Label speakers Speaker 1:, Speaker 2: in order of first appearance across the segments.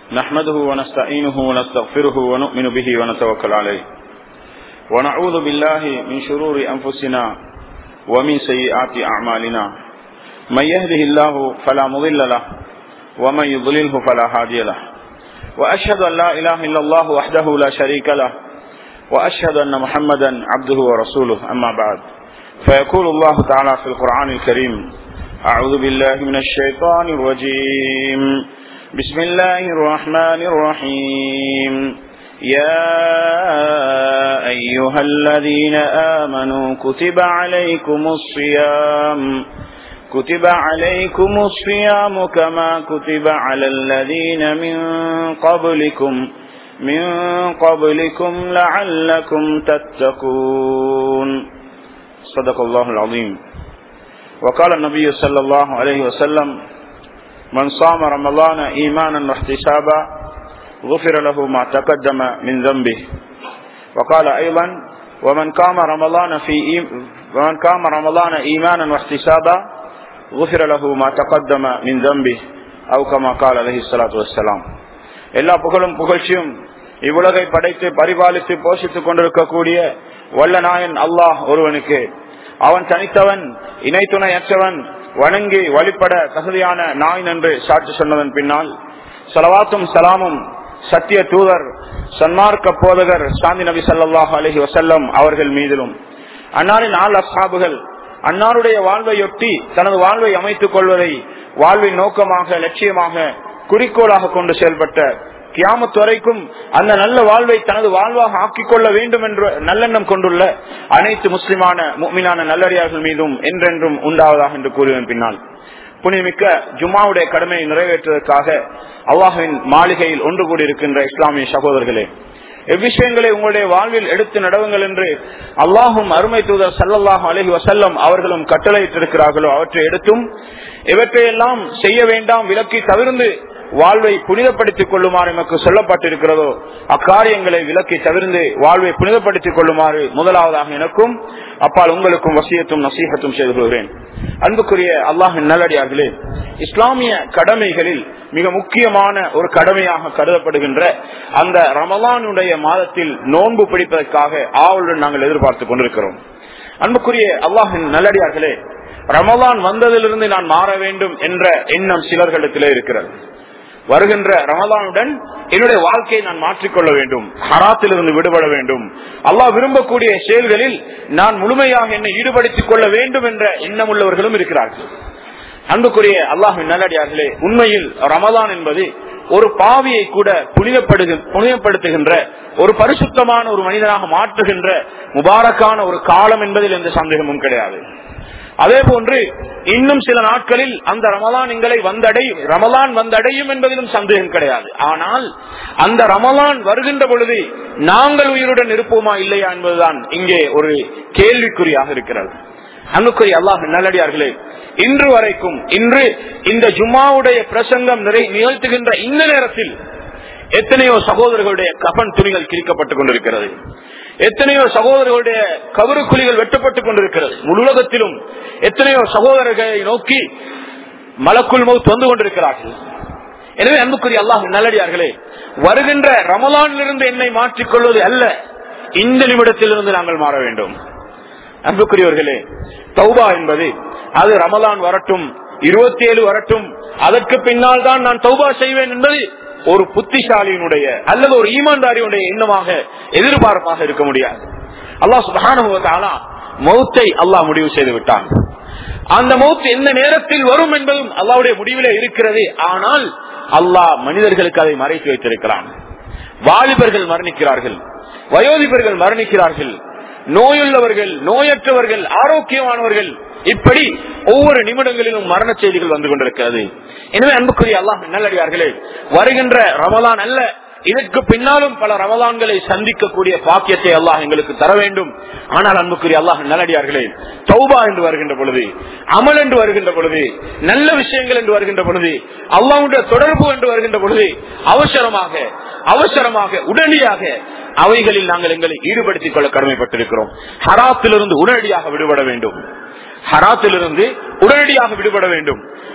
Speaker 1: نحمده ونستعينه ونستغفره ونؤمن به ونتوكل عليه ونعوذ بالله من شرور أنفسنا ومن سيئات أعمالنا من يهده الله فلا مضل له ومن يضلله فلا هادي له وأشهد أن لا إله إلا الله وحده لا شريك له وأشهد أن محمدا عبده ورسوله أما بعد فيقول الله تعالى في القرآن الكريم أعوذ بالله من الشيطان الرجيم بسم الله الرحمن الرحيم يا أيها الذين آمنوا كتب عليكم الصيام كتب عليكم الصيام كما كتب على الذين من قبلكم من قبلكم لعلكم تتقون صدق الله العظيم وقال النبي صلى الله عليه وسلم من صام رمضان إيمانا واحتسابا غفر له ما تقدم من ذنبه وقال أيضا ومن قام رمضان في إيم ومن قام رمضان إيمانا واحتسابا غفر له ما تقدم من ذنبه أو كما قال عليه الصلاة والسلام எல்லா புகழும் புகழ்ச்சியும் இவ்வுலகை படைத்து பரிபாலித்து போஷித்துக் கொண்டிருக்கக்கூடிய வல்ல நாயன் அல்லாஹ் ஒருவனுக்கு அவன் தனித்தவன் இணை துணையற்றவன் வணங்கி வழிபட தகுதியான நாய் என்று சாட்சி சொன்னதன் பின்னால் சலவாத்தும் சலாமும் சத்திய தூதர் சன்மார்க்க போதகர் சாந்தி நபி சல்லாஹ் அலஹி வசல்லம் அவர்கள் மீதிலும் அன்னாரின் நாள் அசாபுகள் அன்னாருடைய வாழ்வையொட்டி தனது வாழ்வை அமைத்துக் கொள்வதை வாழ்வின் நோக்கமாக லட்சியமாக குறிக்கோளாக கொண்டு செயல்பட்ட கியாமத் வரைக்கும் அந்த நல்ல வாழ்வை தனது வாழ்வாக ஆக்கிக் கொள்ள வேண்டும் என்ற நல்லெண்ணம் கொண்டுள்ள அனைத்து முஸ்லிமான மீனான நல்லடியார்கள் மீதும் என்றென்றும் உண்டாவதாக என்று கூறுவதன் பின்னால் புனிமிக்க ஜும்மாவுடைய கடமையை நிறைவேற்றுவதற்காக அல்லாஹின் மாளிகையில் ஒன்று கூடியிருக்கின்ற இஸ்லாமிய சகோதரர்களே எவ்விஷயங்களை உங்களுடைய வாழ்வில் எடுத்து நடவுங்கள் என்று அல்லாஹும் அருமை தூதர் சல்லல்லாஹு அலஹி வசல்லம் அவர்களும் கட்டளையிட்டிருக்கிறார்களோ அவற்றை எடுத்தும் இவற்றையெல்லாம் செய்ய வேண்டாம் விலக்கி தவிர்ந்து வாழ்வை புனிதப்படுத்திக் கொள்ளுமாறு எமக்கு சொல்லப்பட்டிருக்கிறதோ அக்காரியங்களை விலக்கி தவிர்ந்து வாழ்வை புனிதப்படுத்திக் கொள்ளுமாறு முதலாவதாக எனக்கும் அப்பால் உங்களுக்கும் வசியத்தும் நசீகத்தும் செய்து கொள்கிறேன் அன்புக்குரிய அல்லாஹின் நல்லடியார்களே இஸ்லாமிய கடமைகளில் மிக முக்கியமான ஒரு கடமையாக கருதப்படுகின்ற அந்த ரமலானுடைய மாதத்தில் நோன்பு பிடிப்பதற்காக ஆவலுடன் நாங்கள் எதிர்பார்த்துக் கொண்டிருக்கிறோம் அன்புக்குரிய அல்லாஹின் நல்லடியார்களே ரமலான் வந்ததிலிருந்து நான் மாற வேண்டும் என்ற எண்ணம் சிலர்களிடத்திலே இருக்கிறது வருகின்ற ரமலானுடன் என்னுடைய வாழ்க்கையை நான் மாற்றிக்கொள்ள வேண்டும் ஹராத்திலிருந்து விடுபட வேண்டும் அல்லாஹ் விரும்பக்கூடிய செயல்களில் நான் முழுமையாக என்னை ஈடுபடுத்திக் கொள்ள வேண்டும் என்ற எண்ணம் உள்ளவர்களும் இருக்கிறார்கள் அன்புக்குரிய அல்லாஹின் நல்லடியார்களே உண்மையில் ரமலான் என்பது ஒரு பாவியை கூட புனிதப்படுக புனிதப்படுத்துகின்ற ஒரு பரிசுத்தமான ஒரு மனிதனாக மாற்றுகின்ற முபாரக்கான ஒரு காலம் என்பதில் எந்த சந்தேகமும் கிடையாது அதே போன்று இன்னும் சில நாட்களில் அந்த ரமலான் எங்களை வந்தடையும் ரமலான் வந்தடையும் என்பதிலும் சந்தேகம் கிடையாது ஆனால் அந்த ரமலான் வருகின்ற பொழுது நாங்கள் உயிருடன் இருப்போமா இல்லையா என்பதுதான் இங்கே ஒரு கேள்விக்குறியாக இருக்கிறது அன்புக்குரிய அல்லாஹ் நல்லடியார்களே இன்று வரைக்கும் இன்று இந்த ஜும்மாவுடைய பிரசங்கம் நிறை நிகழ்த்துகின்ற இந்த நேரத்தில் எத்தனையோ சகோதரர்களுடைய கபன் துணிகள் கிழிக்கப்பட்டுக் கொண்டிருக்கிறது எத்தனையோ சகோதரர்களுடைய கவரு குழிகள் வெட்டப்பட்டுக் கொண்டிருக்கிறது முழுலகத்திலும் எத்தனையோ சகோதரர்களை நோக்கி மலக்குள் மௌத் வந்து கொண்டிருக்கிறார்கள் எனவே அன்புக்குரிய அல்லாஹ் நல்லடியார்களே வருகின்ற ரமலானிலிருந்து என்னை மாற்றிக் கொள்வது அல்ல இந்த நிமிடத்திலிருந்து நாங்கள் மாற வேண்டும் அன்புக்குரியவர்களே தௌபா என்பது அது ரமலான் வரட்டும் இருபத்தி ஏழு வரட்டும் அதற்கு பின்னால் தான் நான் தௌபா செய்வேன் என்பது ஒரு புத்திசாலியினுடைய அல்லது ஒரு ஈமான்தாரியுடைய எண்ணமாக எதிர்பார்ப்பாக இருக்க முடியாது அல்லாஹ் சுபானுபவத்தாலா மௌத்தை அல்லாஹ் முடிவு செய்து விட்டான் அந்த மௌத் எந்த நேரத்தில் வரும் என்பதும் அல்லாவுடைய முடிவிலே இருக்கிறது ஆனால் அல்லாஹ் மனிதர்களுக்கு அதை மறைத்து வைத்திருக்கிறான் வாலிபர்கள் மரணிக்கிறார்கள் வயோதிபர்கள் மரணிக்கிறார்கள் நோயுள்ளவர்கள் நோயற்றவர்கள் ஆரோக்கியமானவர்கள் இப்படி ஒவ்வொரு நிமிடங்களிலும் மரண செய்திகள் வந்து கொண்டிருக்கிறது எனவே அன்புக்குரிய அல்லாஹ் நல்லடியார்களே வருகின்ற ரமலான் அல்ல இதற்கு பின்னாலும் பல ரமலான்களை சந்திக்கக்கூடிய பாக்கியத்தை அல்லாஹ் எங்களுக்கு தர வேண்டும் ஆனால் அன்புக்குரிய அல்லாஹ் நல்லடியார்களே தௌபா என்று வருகின்ற பொழுது அமல் என்று வருகின்ற பொழுது நல்ல விஷயங்கள் என்று வருகின்ற பொழுது அல்லாவுடைய தொடர்பு என்று வருகின்ற பொழுது அவசரமாக அவசரமாக உடனடியாக அவைகளில் நாங்கள் எங்களை ஈடுபடுத்திக் கொள்ள கடமைப்பட்டிருக்கிறோம் ஹராத்திலிருந்து உடனடியாக விடுபட வேண்டும் ஹராத்திலிருந்து உடனடியாக விடுபட வேண்டும்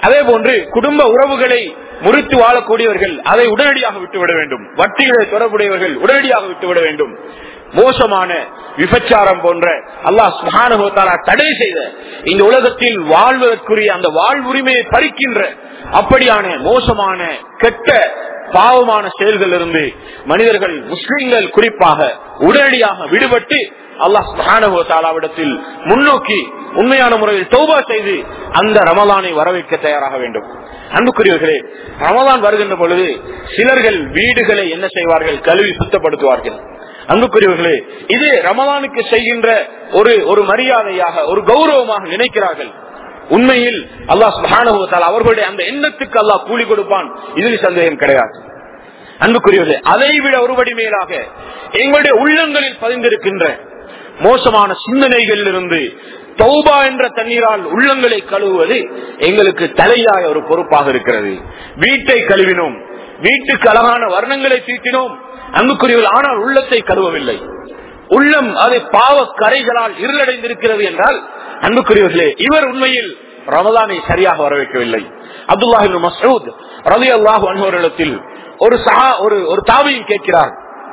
Speaker 2: அதே போன்று குடும்ப உறவுகளை முறித்து வாழக்கூடியவர்கள் அதை உடனடியாக விட்டுவிட வேண்டும் வட்டிகளை தொடர்புடையவர்கள் உடனடியாக விட்டுவிட வேண்டும் மோசமான விபச்சாரம் போன்ற அல்லாஹ் சுகானுபவத்தாலா தடை செய்த இந்த உலகத்தில் வாழ்வதற்குரிய அந்த வாழ்வுரிமையை பறிக்கின்ற அப்படியான மோசமான கெட்ட பாவமான செயல்கள் இருந்து மனிதர்கள் முஸ்லிம்கள் குறிப்பாக உடனடியாக விடுபட்டு அல்லாஹ் சுகானுபவத்தாலாவிடத்தில் முன்னோக்கி உண்மையான முறையில் தௌபா செய்து அந்த ரமலானை வரவேற்க தயாராக வேண்டும் அன்புக்குரியவர்களே ரமலான் வருகின்ற பொழுது சிலர்கள் வீடுகளை என்ன செய்வார்கள் கழுவி சுத்தப்படுத்துவார்கள் அன்புக்குரியவர்களே இது ரமலானுக்கு செய்கின்ற ஒரு ஒரு மரியாதையாக ஒரு கௌரவமாக நினைக்கிறார்கள் உண்மையில் அல்லாஹ் சுபானுபவத்தால் அவர்களுடைய அந்த எண்ணத்துக்கு அல்லாஹ் கூலி கொடுப்பான் இதில் சந்தேகம் கிடையாது அன்புக்குரியவர்களே அதை விட ஒருபடி மேலாக எங்களுடைய உள்ளங்களில் பதிந்திருக்கின்ற மோசமான சிந்தனைகளில் இருந்து தௌபா என்ற தண்ணீரால் உள்ளங்களை கழுவுவது எங்களுக்கு தலையாய ஒரு பொறுப்பாக இருக்கிறது வீட்டை கழுவினோம் வீட்டுக்கு அழகான வர்ணங்களை தீட்டினோம் அன்புக்குரியவர்கள் ஆனால் உள்ளத்தை கழுவவில்லை உள்ளம் அது பாவ கரைகளால் இருளடைந்திருக்கிறது என்றால் அன்புக்குரியவர்களே இவர் உண்மையில் ரமலானை சரியாக வரவேற்கவில்லை அப்துல்லாஹி மசூத் ரவி அல்லாஹு அன்பவர்களிடத்தில் ஒரு சஹா ஒரு ஒரு தாவையும் கேட்கிறார்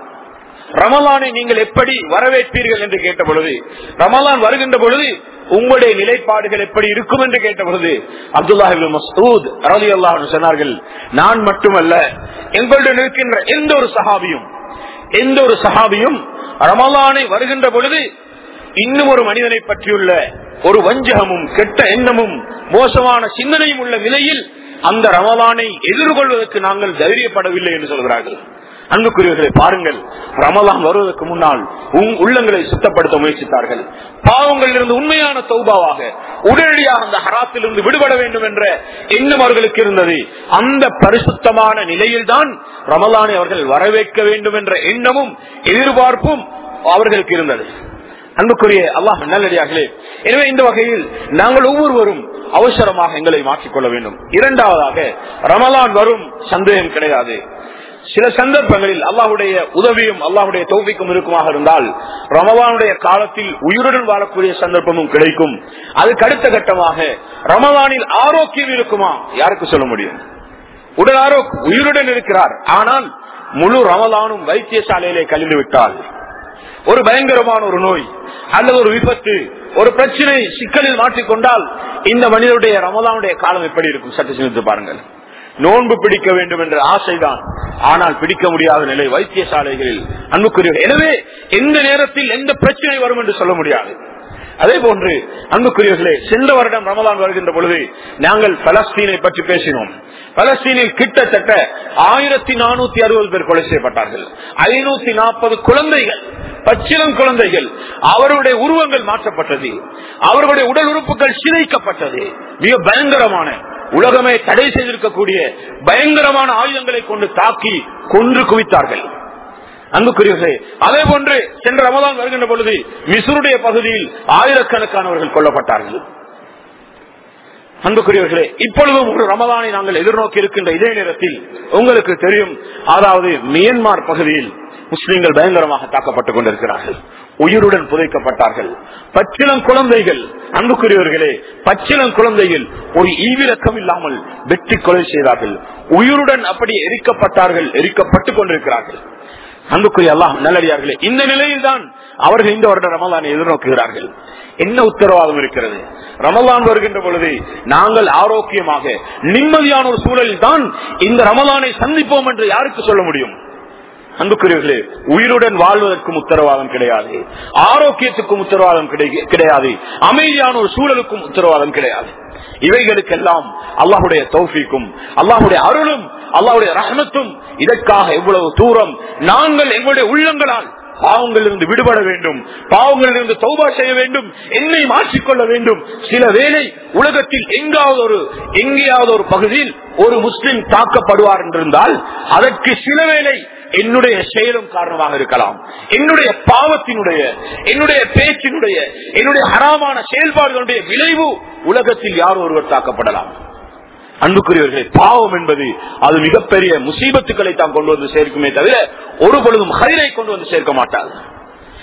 Speaker 2: ரமலானை நீங்கள் எப்படி வரவேற்பீர்கள் என்று கேட்ட பொழுது ரமலான் வருகின்ற பொழுது உங்களுடைய நிலைப்பாடுகள் எப்படி இருக்கும் என்று கேட்ட பொழுது அப்துல்லாஹி மசூத் ரவி அல்லாஹ் சொன்னார்கள் நான் மட்டுமல்ல எங்களுடன் இருக்கின்ற எந்த ஒரு சஹாபியும் எந்த ஒரு சஹாபியும் ரமலானை வருகின்ற பொழுது இன்னும் ஒரு மனிதனை பற்றியுள்ள ஒரு வஞ்சகமும் கெட்ட எண்ணமும் மோசமான சிந்தனையும் உள்ள நிலையில் அந்த ரமலானை எதிர்கொள்வதற்கு நாங்கள் தைரியப்படவில்லை என்று சொல்கிறார்கள் அன்புக்குரியவர்களை பாருங்கள் ரமலான் வருவதற்கு முன்னால் உள்ளங்களை சுத்தப்படுத்த முயற்சித்தார்கள் பாவங்களில் இருந்து உண்மையான தௌபாவாக உடனடியாக அந்த ஹராத்திலிருந்து விடுபட வேண்டும் என்ற எண்ணம் அவர்களுக்கு இருந்தது அந்த பரிசுத்தமான நிலையில்தான் ரமலானை அவர்கள் வரவேற்க வேண்டும் என்ற எண்ணமும் எதிர்பார்ப்பும் அவர்களுக்கு இருந்தது அன்புக்குரிய அல்லாஹ் நல்லடியார்களே எனவே இந்த வகையில் நாங்கள் ஒவ்வொருவரும் அவசரமாக எங்களை மாற்றிக்கொள்ள வேண்டும் இரண்டாவதாக ரமலான் வரும் சந்தேகம் கிடையாது சில சந்தர்ப்பங்களில் அல்லாஹுடைய உதவியும் அல்லாஹுடைய தோல்விக்கும் இருக்குமாக இருந்தால் ரமலானுடைய காலத்தில் உயிருடன் வாழக்கூடிய சந்தர்ப்பமும் கிடைக்கும் அதுக்கு அடுத்த கட்டமாக ரமலானில் ஆரோக்கியம் இருக்குமா யாருக்கு சொல்ல முடியும் உடல் ஆரோக்கியம் உயிருடன் இருக்கிறார் ஆனால் முழு ரமலானும் வைத்தியசாலையிலே கழிந்து விட்டால் ஒரு பயங்கரமான ஒரு நோய் அல்லது ஒரு விபத்து ஒரு பிரச்சனை சிக்கலில் மாற்றிக்கொண்டால் இந்த மனிதனுடைய ரமலானுடைய காலம் எப்படி இருக்கும் சற்று சிந்தித்து பாருங்கள் நோன்பு பிடிக்க வேண்டும் என்ற ஆசைதான் ஆனால் பிடிக்க முடியாத நிலை வைத்தியசாலைகளில் அன்புக்குரிய எனவே எந்த நேரத்தில் எந்த பிரச்சனை வரும் என்று சொல்ல முடியாது அதே போன்று அன்புக்குரியவர்களே சென்ற வருடம் ரமலான் வருகின்ற பொழுது நாங்கள் பலஸ்தீனை பற்றி பேசினோம் பலஸ்தீனில் கிட்டத்தட்ட ஆயிரத்தி நானூத்தி அறுபது பேர் கொலை செய்யப்பட்டார்கள் ஐநூத்தி நாற்பது குழந்தைகள் பச்சிலம் குழந்தைகள் அவருடைய உருவங்கள் மாற்றப்பட்டது அவர்களுடைய உடல் உறுப்புகள் சிதைக்கப்பட்டது மிக பயங்கரமான உலகமே தடை செய்திருக்கக்கூடிய பயங்கரமான ஆயுதங்களை கொண்டு தாக்கி கொன்று குவித்தார்கள் அன்புக்குரியவர்களே அதே போன்று சென்ற ரமதான் வருகின்ற பொழுது மிசுருடைய பகுதியில் ஆயிரக்கணக்கானவர்கள் கொல்லப்பட்டார்கள் அன்புக்குரியவர்களே இப்பொழுதும் ஒரு ரமதானை நாங்கள் எதிர்நோக்கி இருக்கின்ற இதே நேரத்தில் உங்களுக்கு தெரியும் அதாவது மியன்மார் பகுதியில் முஸ்லிம்கள் பயங்கரமாக தாக்கப்பட்டுக் கொண்டிருக்கிறார்கள் உயிருடன் புதைக்கப்பட்டார்கள் பச்சிலம் குழந்தைகள் அன்புக்குரியவர்களே பச்சிலம் குழந்தைகள் ஒரு ஈவிரக்கம் இல்லாமல் வெற்றி கொலை செய்தார்கள் உயிருடன் அப்படி எரிக்கப்பட்டார்கள் எரிக்கப்பட்டுக் கொண்டிருக்கிறார்கள் அன்புக்குரிய அல்லாஹ் நல்லடியார்களே இந்த நிலையில் தான் அவர்கள் இந்த வருட ரமலானை எதிர்நோக்குகிறார்கள் என்ன உத்தரவாதம் இருக்கிறது ரமலான் வருகின்ற பொழுது நாங்கள் ஆரோக்கியமாக நிம்மதியான ஒரு சூழலில் தான் இந்த ரமலானை சந்திப்போம் என்று யாருக்கு சொல்ல முடியும் அன்புக்குரியவர்களே உயிருடன் வாழ்வதற்கும் உத்தரவாதம் கிடையாது ஆரோக்கியத்துக்கும் உத்தரவாதம் கிடையாது அமைதியான ஒரு சூழலுக்கும் உத்தரவாதம் கிடையாது இவைகளுக்கெல்லாம் அல்லாஹுடைய தௌஃபிக்கும் அல்லாஹுடைய அருளும் அல்லாஹுடைய ரஹமத்தும் இதற்காக எவ்வளவு தூரம் நாங்கள் எங்களுடைய உள்ளங்களால் பாவங்களிலிருந்து விடுபட வேண்டும் பாவங்களிலிருந்து தௌபா செய்ய வேண்டும் என்னை மாற்றிக்கொள்ள வேண்டும் சில வேளை உலகத்தில் எங்காவது ஒரு எங்கேயாவது ஒரு பகுதியில் ஒரு முஸ்லிம் தாக்கப்படுவார் என்றிருந்தால் அதற்கு சில வேளை என்னுடைய செயலும் காரணமாக இருக்கலாம் என்னுடைய பாவத்தினுடைய என்னுடைய பேச்சினுடைய என்னுடைய ஹராமான செயல்பாடுகளுடைய விளைவு உலகத்தில் யார் ஒருவர் தாக்கப்படலாம் அன்புக்குரியவர்களே பாவம் என்பது அது மிகப்பெரிய முசீபத்துக்களை தான் கொண்டு வந்து சேர்க்குமே தவிர ஒரு பொழுதும் ஹைரை கொண்டு வந்து சேர்க்க மாட்டாது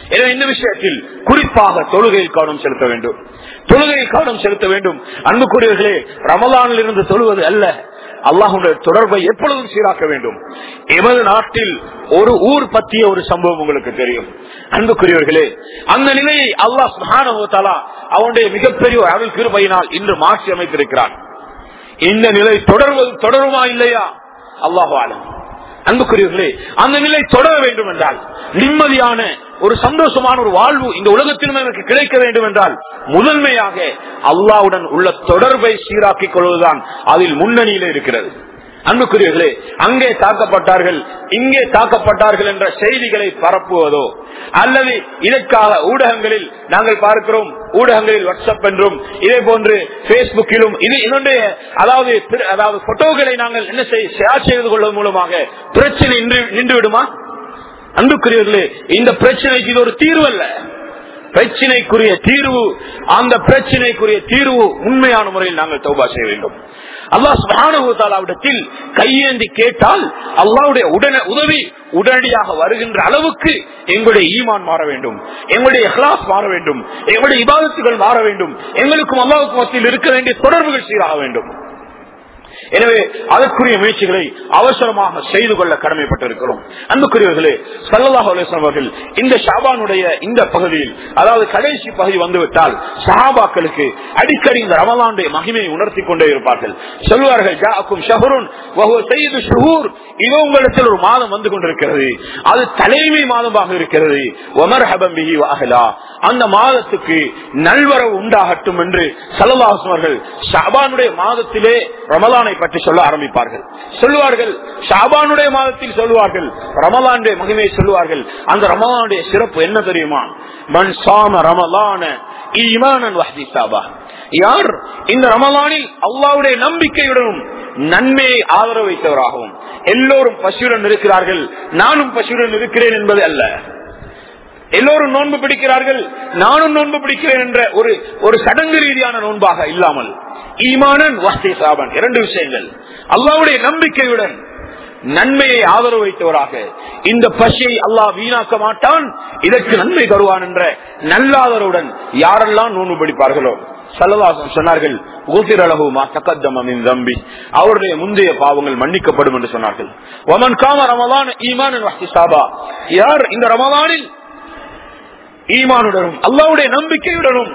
Speaker 2: எனவே இந்த விஷயத்தில் குறிப்பாக தொழுகையில் கவனம் செலுத்த வேண்டும் தொழுகையில் கவனம் செலுத்த வேண்டும் அன்புக்குரியவர்களே ரமலானில் இருந்து தொழுவது அல்ல அல்லாஹுடைய தொடர்பை எப்பொழுதும் சீராக்க வேண்டும் எமது நாட்டில் ஒரு ஊர் பற்றிய ஒரு சம்பவம் உங்களுக்கு தெரியும் அன்புக்குரியவர்களே அந்த நிலையை அல்லாஹ் சுஹானா அவனுடைய மிகப்பெரிய ஒரு அருள் கிருபையினால் இன்று மாற்றி அமைத்திருக்கிறான் இந்த நிலை தொடர்வது தொடருமா இல்லையா அல்லாஹு ஆலம் அன்புக்குரியவர்களே அந்த நிலை தொடர வேண்டும் என்றால் நிம்மதியான ஒரு சந்தோஷமான ஒரு வாழ்வு இந்த உலகத்திலும் எனக்கு கிடைக்க வேண்டும் என்றால் முதன்மையாக அல்லாவுடன் உள்ள தொடர்பை சீராக்கிக் கொள்வதுதான் அதில் முன்னணியில் இருக்கிறது அன்புக்குரியவர்களே அங்கே தாக்கப்பட்டார்கள் இங்கே தாக்கப்பட்டார்கள் என்ற செய்திகளை பரப்புவதோ அல்லது இதற்காக ஊடகங்களில் நாங்கள் பார்க்கிறோம் ஊடகங்களில் வாட்ஸ்அப் என்றும் இதே போன்று பேஸ்புக்கிலும் இது என்னுடைய அதாவது அதாவது போட்டோகளை நாங்கள் என்ன செய்ய ஷேர் செய்து கொள்வதன் மூலமாக பிரச்சனை நின்று நின்று விடுமா அன்புக்குரியவர்களே இந்த பிரச்சனைக்கு இது ஒரு தீர்வு அல்ல பிரச்சனைக்குரிய தீர்வு அந்த பிரச்சனைக்குரிய தீர்வு உண்மையான முறையில் நாங்கள் தௌபா செய்ய வேண்டும் அல்லாஹ் சுபானுத்தாலாவிடத்தில் கையேந்தி கேட்டால் அல்லாவுடைய உடனே உதவி உடனடியாக வருகின்ற அளவுக்கு எங்களுடைய ஈமான் மாற வேண்டும் எங்களுடைய இஹ்லாஸ் மாற வேண்டும் எங்களுடைய இபாதத்துகள் மாற வேண்டும் எங்களுக்கும் அல்லாவுக்கும் மத்தியில் இருக்க வேண்டிய தொடர்புகள் சீராக வேண்டும் எனவே அதற்குரிய முயற்சிகளை அவசரமாக செய்து கொள்ள கடமைப்பட்டிருக்கிறோம் அன்புக்குரியவர்களே சல்லாஹ் அலுவலம் அவர்கள் இந்த ஷாபானுடைய இந்த பகுதியில் அதாவது கடைசி பகுதி வந்துவிட்டால் சஹாபாக்களுக்கு அடிக்கடி இந்த ரமலானுடைய மகிமையை உணர்த்தி கொண்டே இருப்பார்கள் சொல்வார்கள் ஜாக்கும் ஷஹருன் செய்து ஷுஹூர் இதோ உங்களிடத்தில் ஒரு மாதம் வந்து கொண்டிருக்கிறது அது தலைமை மாதமாக இருக்கிறது ஒமர் ஹபம்பிஹி வாகலா அந்த மாதத்துக்கு நல்வரவு உண்டாகட்டும் என்று சல்லல்லாஹ் அவர்கள் ஷாபானுடைய மாதத்திலே ரமலானை பற்றி சொல்ல ஆரம்பிப்பார்கள் சொல்லுவார்கள் ஷாபானுடைய மாதத்தில் சொல்லுவார்கள் ரமலானுடைய மகிமையை சொல்லுவார்கள் அந்த ரமலானுடைய சிறப்பு என்ன தெரியுமா மண் சாம ரமலான ஈமானன் வஹதி சாபா யார் இந்த ரமலானில் அல்லாவுடைய நம்பிக்கையுடனும் நன்மையை ஆதரவு வைத்தவராகவும் எல்லோரும் பசுடன் இருக்கிறார்கள் நானும் பசுடன் இருக்கிறேன் என்பது அல்ல எல்லோரும் நோன்பு பிடிக்கிறார்கள் நானும் நோன்பு பிடிக்கிறேன் என்ற ஒரு ஒரு சடங்கு ரீதியான நோன்பாக இல்லாமல் ஈமானன் வாஸ்தே சாபன் இரண்டு விஷயங்கள் அல்லாவுடைய நம்பிக்கையுடன் நன்மையை ஆதரவு வைத்தவராக இந்த பசியை அல்லாஹ் வீணாக்க மாட்டான் இதற்கு நன்மை தருவான் என்ற நல்லாதரவுடன் யாரெல்லாம் நோன்பு பிடிப்பார்களோ சல்லவாசம் சொன்னார்கள் தம்பி அவருடைய முந்தைய பாவங்கள் மன்னிக்கப்படும் என்று சொன்னார்கள் ஒமன் காம ரமலான் ஈமான் யார் இந்த ரமலானில் ஈமானுடனும் அல்லாவுடைய நம்பிக்கையுடனும்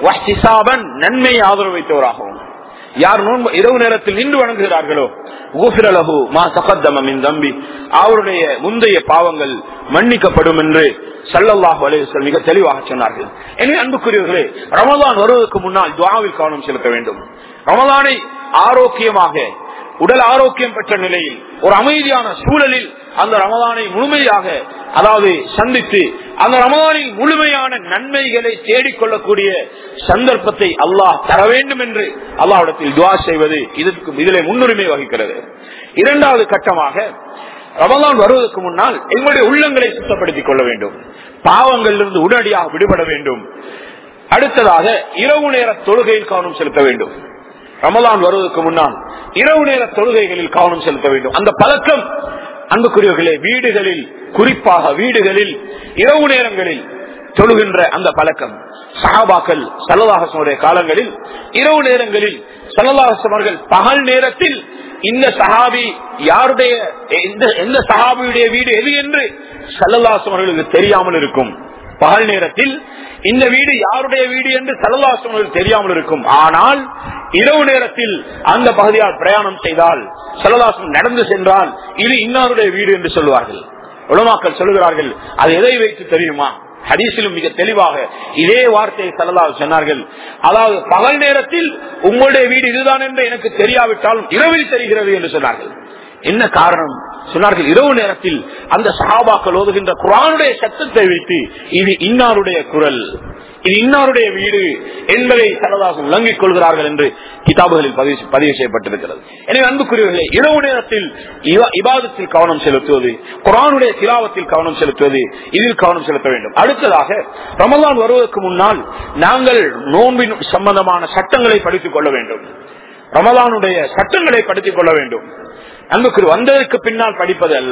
Speaker 2: நன்மையை ஆதரவு வைத்தவராகவும் யார் நோன்பு இரவு நேரத்தில் நின்று வணங்குகிறார்களோ ஊசிரலகு மா சகத்தமின் தம்பி அவருடைய முந்தைய பாவங்கள் மன்னிக்கப்படும் என்று சல்லல்லாஹ் வலையுசல் மிக தெளிவாக சொன்னார்கள் எனவே அன்புக்குரியவர்களே ரமதான் வருவதற்கு முன்னால் துவாவில் கவனம் செலுத்த வேண்டும் ரமதானை ஆரோக்கியமாக உடல் ஆரோக்கியம் பெற்ற நிலையில் ஒரு அமைதியான சூழலில் அந்த ரமதானை முழுமையாக அதாவது சந்தித்து அந்த ரமதானில் முழுமையான நன்மைகளை தேடிக்கொள்ளக்கூடிய சந்தர்ப்பத்தை அல்லாஹ் தர வேண்டும் என்று அல்லாஹிடத்தில் துவா செய்வது இதற்கு இதிலே முன்னுரிமை வகிக்கிறது இரண்டாவது கட்டமாக ரமலான் வருவதற்கு முன்னால் எங்களுடைய உள்ளங்களை சுத்தப்படுத்திக் கொள்ள வேண்டும் பாவங்களிலிருந்து உடனடியாக விடுபட வேண்டும் அடுத்ததாக இரவு நேர தொழுகையில் கவனம் செலுத்த வேண்டும் ரமலான் வருவதற்கு முன்னால் இரவு நேர தொழுகைகளில் கவனம் செலுத்த வேண்டும் அந்த பழக்கம் அன்புக்குரியவர்களே வீடுகளில் குறிப்பாக வீடுகளில் இரவு நேரங்களில் தொழுகின்ற அந்த பழக்கம் சஹாபாக்கள் சல்லதாசனுடைய காலங்களில் இரவு நேரங்களில் சல்லதாசம் அவர்கள் பகல் நேரத்தில் இந்த சஹாபி யாருடைய எந்த சஹாபியுடைய வீடு எது என்று சல்லதாசம் அவர்களுக்கு தெரியாமல் இருக்கும் பகல் நேரத்தில் இந்த வீடு யாருடைய வீடு என்று சல்லதாசம் தெரியாமல் இருக்கும் ஆனால் இரவு நேரத்தில் அந்த பகுதியால் பிரயாணம் செய்தால் சல்லதாசம் நடந்து சென்றால் இது இன்னாருடைய வீடு என்று சொல்வார்கள் உலமாக்கள் சொல்லுகிறார்கள் அது எதை வைத்து தெரியுமா ஹதீஸிலும் மிக தெளிவாக இதே வார்த்தையை சல்லா சொன்னார்கள் அதாவது பகல் நேரத்தில் உங்களுடைய வீடு இதுதான் என்று எனக்கு தெரியாவிட்டாலும் இரவில் தெரிகிறது என்று சொன்னார்கள் என்ன காரணம் சொன்னார்கள் இரவு நேரத்தில் அந்த சஹாபாக்கள் ஓதுகின்ற குரானுடைய சத்தத்தை வைத்து இது இன்னாருடைய குரல் இது இன்னாருடைய வீடு என்பதை சரதாசம் விளங்கிக் கொள்கிறார்கள் என்று கிதாபுகளில் பதிவு பதிவு செய்யப்பட்டிருக்கிறது எனவே அன்புக்குரியவர்களே இரவு நேரத்தில் இபாதத்தில் கவனம் செலுத்துவது குரானுடைய திலாவத்தில் கவனம் செலுத்துவது இதில் கவனம் செலுத்த வேண்டும் அடுத்ததாக ரமலான் வருவதற்கு முன்னால் நாங்கள் நோன்பின் சம்பந்தமான சட்டங்களை படித்துக் கொள்ள வேண்டும் ரமலானுடைய சட்டங்களை படித்துக் கொள்ள வேண்டும் அன்புக்கு வந்ததற்கு பின்னால் படிப்பது அல்ல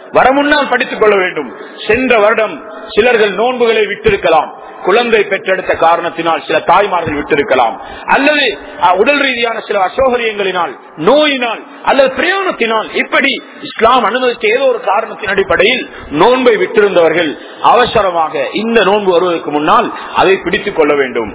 Speaker 2: வர முன்னால் படித்துக் கொள்ள வேண்டும் சென்ற வருடம் சிலர்கள் நோன்புகளை விட்டிருக்கலாம் குழந்தை பெற்றெடுத்த காரணத்தினால் சில தாய்மார்கள் விட்டிருக்கலாம் அல்லது அஹ், உடல் ரீதியான சில அசௌகரியங்களினால் நோயினால் அல்லது பிரயாணத்தினால் இப்படி இஸ்லாம் அனுமதித்த ஏதோ ஒரு காரணத்தின் அடிப்படையில் நோன்பை விட்டிருந்தவர்கள் அவசரமாக இந்த நோன்பு வருவதற்கு முன்னால் அதை பிடித்துக் கொள்ள வேண்டும்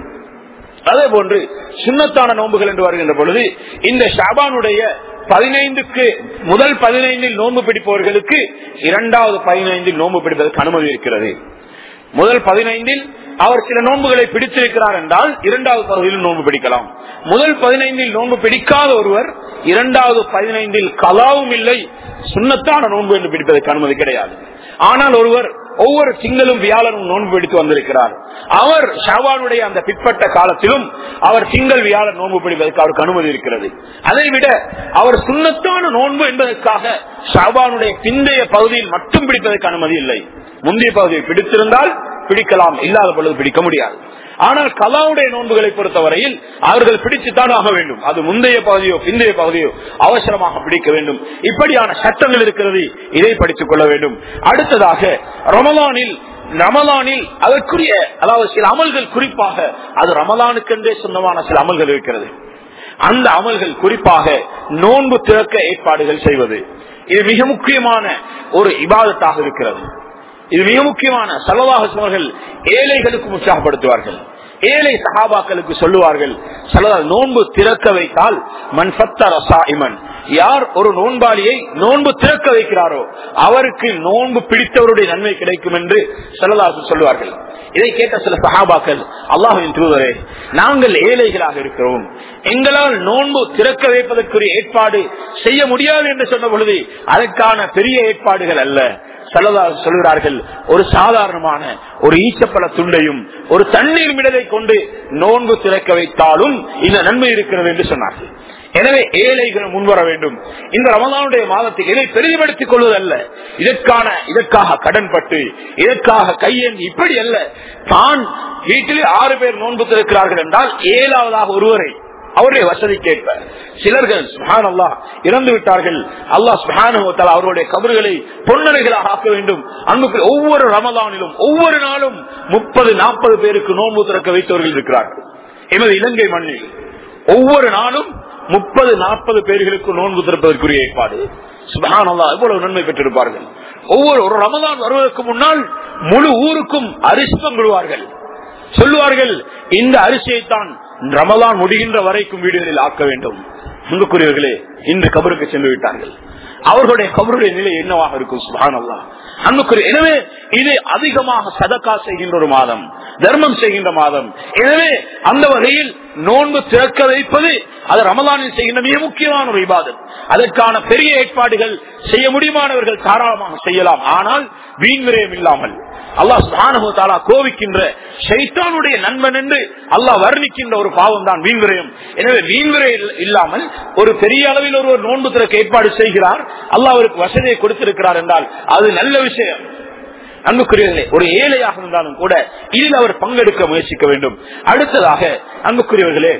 Speaker 2: அதே போன்று சுண்ணத்தான நோன்புகள் என்று வருகின்ற பொழுது இந்த ஷாபானுடைய பதினைந்துக்கு முதல் பதினைந்தில் நோன்பு பிடிப்பவர்களுக்கு இரண்டாவது பதினைந்தில் நோன்பு பிடிப்பதற்கு அனுமதி இருக்கிறது முதல் பதினைந்தில் அவர் சில நோன்புகளை பிடித்திருக்கிறார் என்றால் இரண்டாவது பகுதியில் நோன்பு பிடிக்கலாம் முதல் பதினைந்தில் நோன்பு பிடிக்காத ஒருவர் இரண்டாவது பதினைந்தில் கலாவும் இல்லை சுண்ணத்தான நோன்பு என்று பிடிப்பதற்கு அனுமதி கிடையாது ஆனால் ஒருவர் ஒவ்வொரு திங்களும் வியாழனும் நோன்பு பிடித்து வந்திருக்கிறார் அவர் ஷாவானுடைய அந்த பிற்பட்ட காலத்திலும் அவர் திங்கள் வியாழன் நோன்பு பிடிப்பதற்கு அவருக்கு அனுமதி இருக்கிறது அதை விட அவர் சுண்ணத்தான நோன்பு என்பதற்காக ஷாபானுடைய பிந்தைய பகுதியில் மட்டும் பிடிப்பதற்கு அனுமதி இல்லை முந்தைய பகுதியை பிடித்திருந்தால் பிடிக்கலாம் இல்லாத பொழுது பிடிக்க முடியாது ஆனால் கலாவுடைய நோன்புகளை பொறுத்தவரையில் அவர்கள் பிடித்துத்தான் ஆக வேண்டும் அது முந்தைய பகுதியோ பிந்தைய பகுதியோ அவசரமாக பிடிக்க வேண்டும் இப்படியான சட்டங்கள் இருக்கிறது இதை படித்துக் கொள்ள வேண்டும் அடுத்ததாக ரமலானில் ரமலானில் அதற்குரிய அதாவது சில அமல்கள் குறிப்பாக அது ரமலானுக்கென்றே சொந்தமான சில அமல்கள் இருக்கிறது அந்த அமல்கள் குறிப்பாக நோன்பு திறக்க ஏற்பாடுகள் செய்வது இது மிக முக்கியமான ஒரு இபாதத்தாக இருக்கிறது இது மிக முக்கியமான சலவாக அவர்கள் ஏழைகளுக்கு உற்சாகப்படுத்துவார்கள் ஏழை சகாபாக்களுக்கு சொல்லுவார்கள் சலவா நோன்பு திறக்க வைத்தால் மண் சாயிமன் யார் ஒரு நோன்பாளியை நோன்பு திறக்க வைக்கிறாரோ அவருக்கு நோன்பு பிடித்தவருடைய நன்மை கிடைக்கும் என்று சல்லல்லாஹு சொல்லுவார்கள் இதை கேட்ட சில சகாபாக்கள் அல்லாஹின் தூதரே நாங்கள் ஏழைகளாக இருக்கிறோம் எங்களால் நோன்பு திறக்க வைப்பதற்குரிய ஏற்பாடு செய்ய முடியாது என்று சொன்ன பொழுது அதற்கான பெரிய ஏற்பாடுகள் அல்ல சல்லதா சொல்கிறார்கள் ஒரு சாதாரணமான ஒரு ஈச்சப்பழ துண்டையும் ஒரு தண்ணீர் மிடலை கொண்டு நோன்பு திறக்க வைத்தாலும் இந்த நன்மை இருக்கிறது என்று சொன்னார்கள் எனவே ஏழைகள் முன்வர வேண்டும் இந்த ரமதானுடைய மாதத்தை இதை பெரிதுபடுத்திக் கொள்வதல்ல இதற்கான இதற்காக கடன்பட்டு இதற்காக கையேந்தி இப்படி அல்ல தான் வீட்டிலே ஆறு பேர் நோன்பு திறக்கிறார்கள் என்றால் ஏழாவதாக ஒருவரை அவருடைய வசதி கேட்ப சிலர்கள் சுஹான் அல்லா இறந்து விட்டார்கள் அல்லாஹ் சுஹான் அவருடைய கபறுகளை பொன்னரைகளாக ஆக்க வேண்டும் அன்புக்கு ஒவ்வொரு ரமதானிலும் ஒவ்வொரு நாளும் முப்பது நாற்பது பேருக்கு நோன்பு திறக்க வைத்தவர்கள் இருக்கிறார்கள் எமது இலங்கை மண்ணில் ஒவ்வொரு நாளும் முப்பது நாற்பது பேர்களுக்கு நோன்பு திறப்பதற்குரிய ஏற்பாடு சுபஹான் அல்லா எவ்வளவு நன்மை பெற்றிருப்பார்கள் ஒவ்வொரு ஒரு ரமதான் வருவதற்கு முன்னால் முழு ஊருக்கும் அரிசம் விடுவார்கள் சொல்லுவார்கள் இந்த அரிசியைத்தான் ரமலான் முடிகின்ற வரைக்கும் வீடுகளில் ஆக்க வேண்டும் அன்புக்குரியவர்களே இன்று கபருக்கு சென்று விட்டார்கள் அவர்களுடைய கபருடைய நிலை என்னவாக இருக்கும் சுபான் அல்லா அன்புக்குரிய எனவே இது அதிகமாக சதக்கா செய்கின்ற ஒரு மாதம் தர்மம் செய்கின்ற மாதம் எனவே அந்த வகையில் நோன்பு திறக்க வைப்பது அது ரமலானில் செய்கின்ற மிக முக்கியமான ஒரு விவாதம் அதற்கான பெரிய ஏற்பாடுகள் செய்ய முடியுமானவர்கள் தாராளமாக செய்யலாம் ஆனால் வீண் விரயம் இல்லாமல் அல்லாஹ் சுபானுத்தாலா கோவிக்கின்ற ஷைத்தானுடைய நண்பன் என்று அல்லாஹ் வர்ணிக்கின்ற ஒரு பாவம் தான் வீண்விரயம் எனவே வீண்விரயம் இல்லாமல் ஒரு பெரிய அளவில் ஒருவர் நோன்பு திறக்க ஏற்பாடு செய்கிறார் அல்லாஹ் அவருக்கு வசதியை கொடுத்திருக்கிறார் என்றால் அது நல்ல விஷயம் அன்புக்குரியவர்களே ஒரு ஏழையாக இருந்தாலும் கூட இதில் அவர் பங்கெடுக்க முயற்சிக்க வேண்டும் அடுத்ததாக அன்புக்குரியவர்களே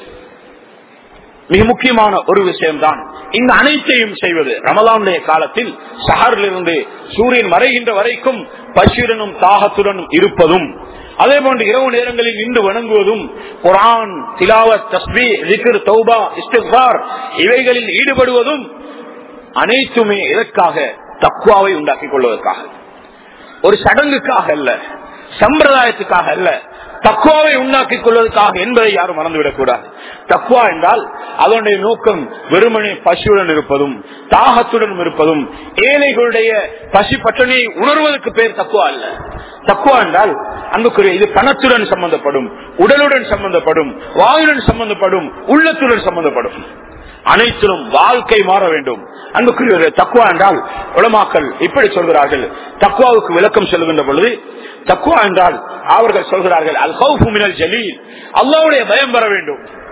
Speaker 2: மிக முக்கியமான ஒரு விஷயம்தான் இந்த அனைத்தையும் செய்வது ரமலானுடைய காலத்தில் சஹரிலிருந்து சூரியன் மறைகின்ற வரைக்கும் பசுடனும் தாகத்துடனும் இருப்பதும் அதே போன்று இரவு நேரங்களில் நின்று வணங்குவதும் குரான் திலாவத் தஸ்பி ரிகர் தௌபா இஸ்திஃபார் இவைகளில் ஈடுபடுவதும் அனைத்துமே எதற்காக தக்குவாவை உண்டாக்கிக் கொள்வதற்காக ஒரு சடங்குக்காக அல்ல சம்பிரதாயத்துக்காக அல்ல தக்குவாவை உண்டாக்கிக் கொள்வதற்காக என்பதை யாரும் மறந்துவிடக் கூடாது தக்குவா என்றால் அதனுடைய நோக்கம் வெறுமனே பசியுடன் இருப்பதும் தாகத்துடன் இருப்பதும் ஏழைகளுடைய பசி பட்டணியை உணர்வதற்கு பேர் தக்குவா அல்ல தக்குவா என்றால் அன்புக்குரிய இது பணத்துடன் சம்பந்தப்படும் உடலுடன் சம்பந்தப்படும் வாயுடன் சம்பந்தப்படும் உள்ளத்துடன் சம்பந்தப்படும் அனைத்திலும் வாழ்க்கை மாற வேண்டும் அன்புக்குரிய தக்குவா என்றால் உலமாக்கள் இப்படி சொல்கிறார்கள் தக்குவாவுக்கு விளக்கம் சொல்லுகின்ற பொழுது தக்குவா என்றால் அவர்கள் சொல்கிறார்கள் அல் மினல் ஜலீல் அல்லாவுடைய பயம் வர வேண்டும்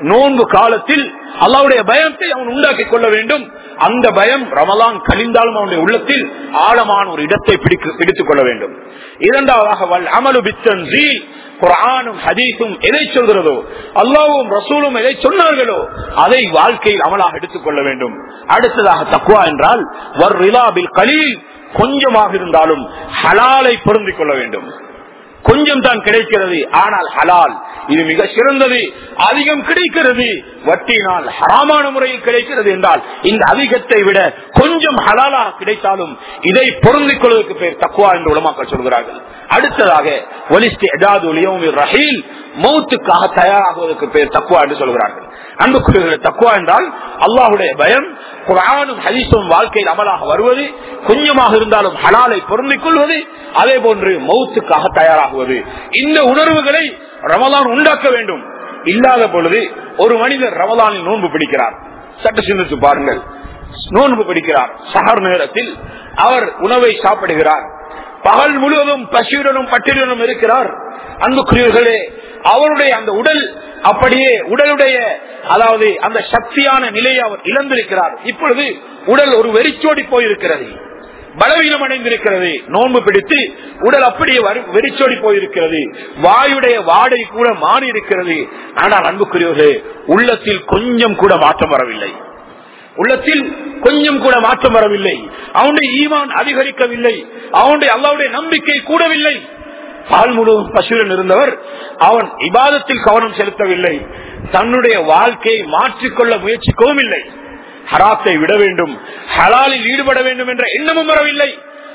Speaker 2: நோன்பு காலத்தில் அல்லாவுடைய பயத்தை அவன் உண்டாக்கி கொள்ள வேண்டும் அந்த பயம் ரமலான் கழிந்தாலும் அவனுடைய உள்ளத்தில் ஆழமான ஒரு இடத்தை பிடிக்க- பிடித்துக் கொள்ள வேண்டும் இரண்டாவதாக வல் அமலு பித்தன் குரானும் ஹதீஸும் எதை சொல்கிறதோ அல்லாவும் ரசூலும் எதை சொன்னார்களோ அதை வாழ்க்கையில் அமலாக எடுத்துக் கொள்ள வேண்டும் அடுத்ததாக தக்குவா என்றால் வர் ரிலாபில் கலீல் கொஞ்சமாக இருந்தாலும் ஹலாலை பொருந்திக் கொள்ள வேண்டும் கொஞ்சம் தான் கிடைக்கிறது ஆனால் ஹலால் இது மிக சிறந்தது அதிகம் கிடைக்கிறது வட்டியினால் ஹராமான முறையில் கிடைக்கிறது என்றால் இந்த அதிகத்தை விட கொஞ்சம் ஹலாலாக கிடைத்தாலும் இதை பொருந்திக் கொள்வதற்கு பேர் தக்குவா என்று உலமாக்கள் சொல்கிறார்கள் அடுத்ததாக ஒலிஸ்டி எதாவது ஒளியும் ரஹீல் மௌத்துக்காக தயாராகுவதற்கு பேர் தக்குவா என்று சொல்கிறார்கள் அன்புக்குரியவர்களே தக்குவா என்றால் அல்லாஹுடைய பயம் குரானும் ஹதீஸும் வாழ்க்கையில் அமலாக வருவது கொஞ்சமாக இருந்தாலும் ஹலாலை பொருந்திக் கொள்வது அதே போன்று மௌத்துக்காக தயாராகுவது இந்த உணர்வுகளை ரமலான் உண்டாக்க வேண்டும் இல்லாத பொழுது ஒரு மனிதர் ரமலானில் நோன்பு பிடிக்கிறார் சற்று சிந்தித்து பாருங்கள் நோன்பு பிடிக்கிறார் சஹர் நேரத்தில் அவர் உணவை சாப்பிடுகிறார் பகல் முழுவதும் பசியுடனும் பட்டியலுடனும் இருக்கிறார் அன்புக்குரியவர்களே அவருடைய அந்த உடல் அப்படியே உடலுடைய அதாவது அந்த சக்தியான நிலையை அவர் இழந்திருக்கிறார் இப்பொழுது உடல் ஒரு வெறிச்சோடி போயிருக்கிறது பலவீனம் அடைந்திருக்கிறது நோன்பு பிடித்து உடல் அப்படியே வரு- வெறிச்சோடி போயிருக்கிறது வாயுடைய வாடை கூட மாறி இருக்கிறது ஆனால் அன்புக்குரியவர்களே உள்ளத்தில் கொஞ்சம் கூட மாற்றம் வரவில்லை உள்ளத்தில் கொஞ்சம் கூட மாற்றம் வரவில்லை அவனுடைய ஈமான் அதிகரிக்கவில்லை அவனுடைய அல்லாவுடைய நம்பிக்கை கூடவில்லை பால் முழுவதும் பசுடன் இருந்தவர் அவன் இபாதத்தில் கவனம் செலுத்தவில்லை தன்னுடைய வாழ்க்கையை மாற்றிக்கொள்ள முயற்சிக்கவும் இல்லை ஹராத்தை விட வேண்டும் ஹலாலில் ஈடுபட வேண்டும் என்ற எண்ணமும் வரவில்லை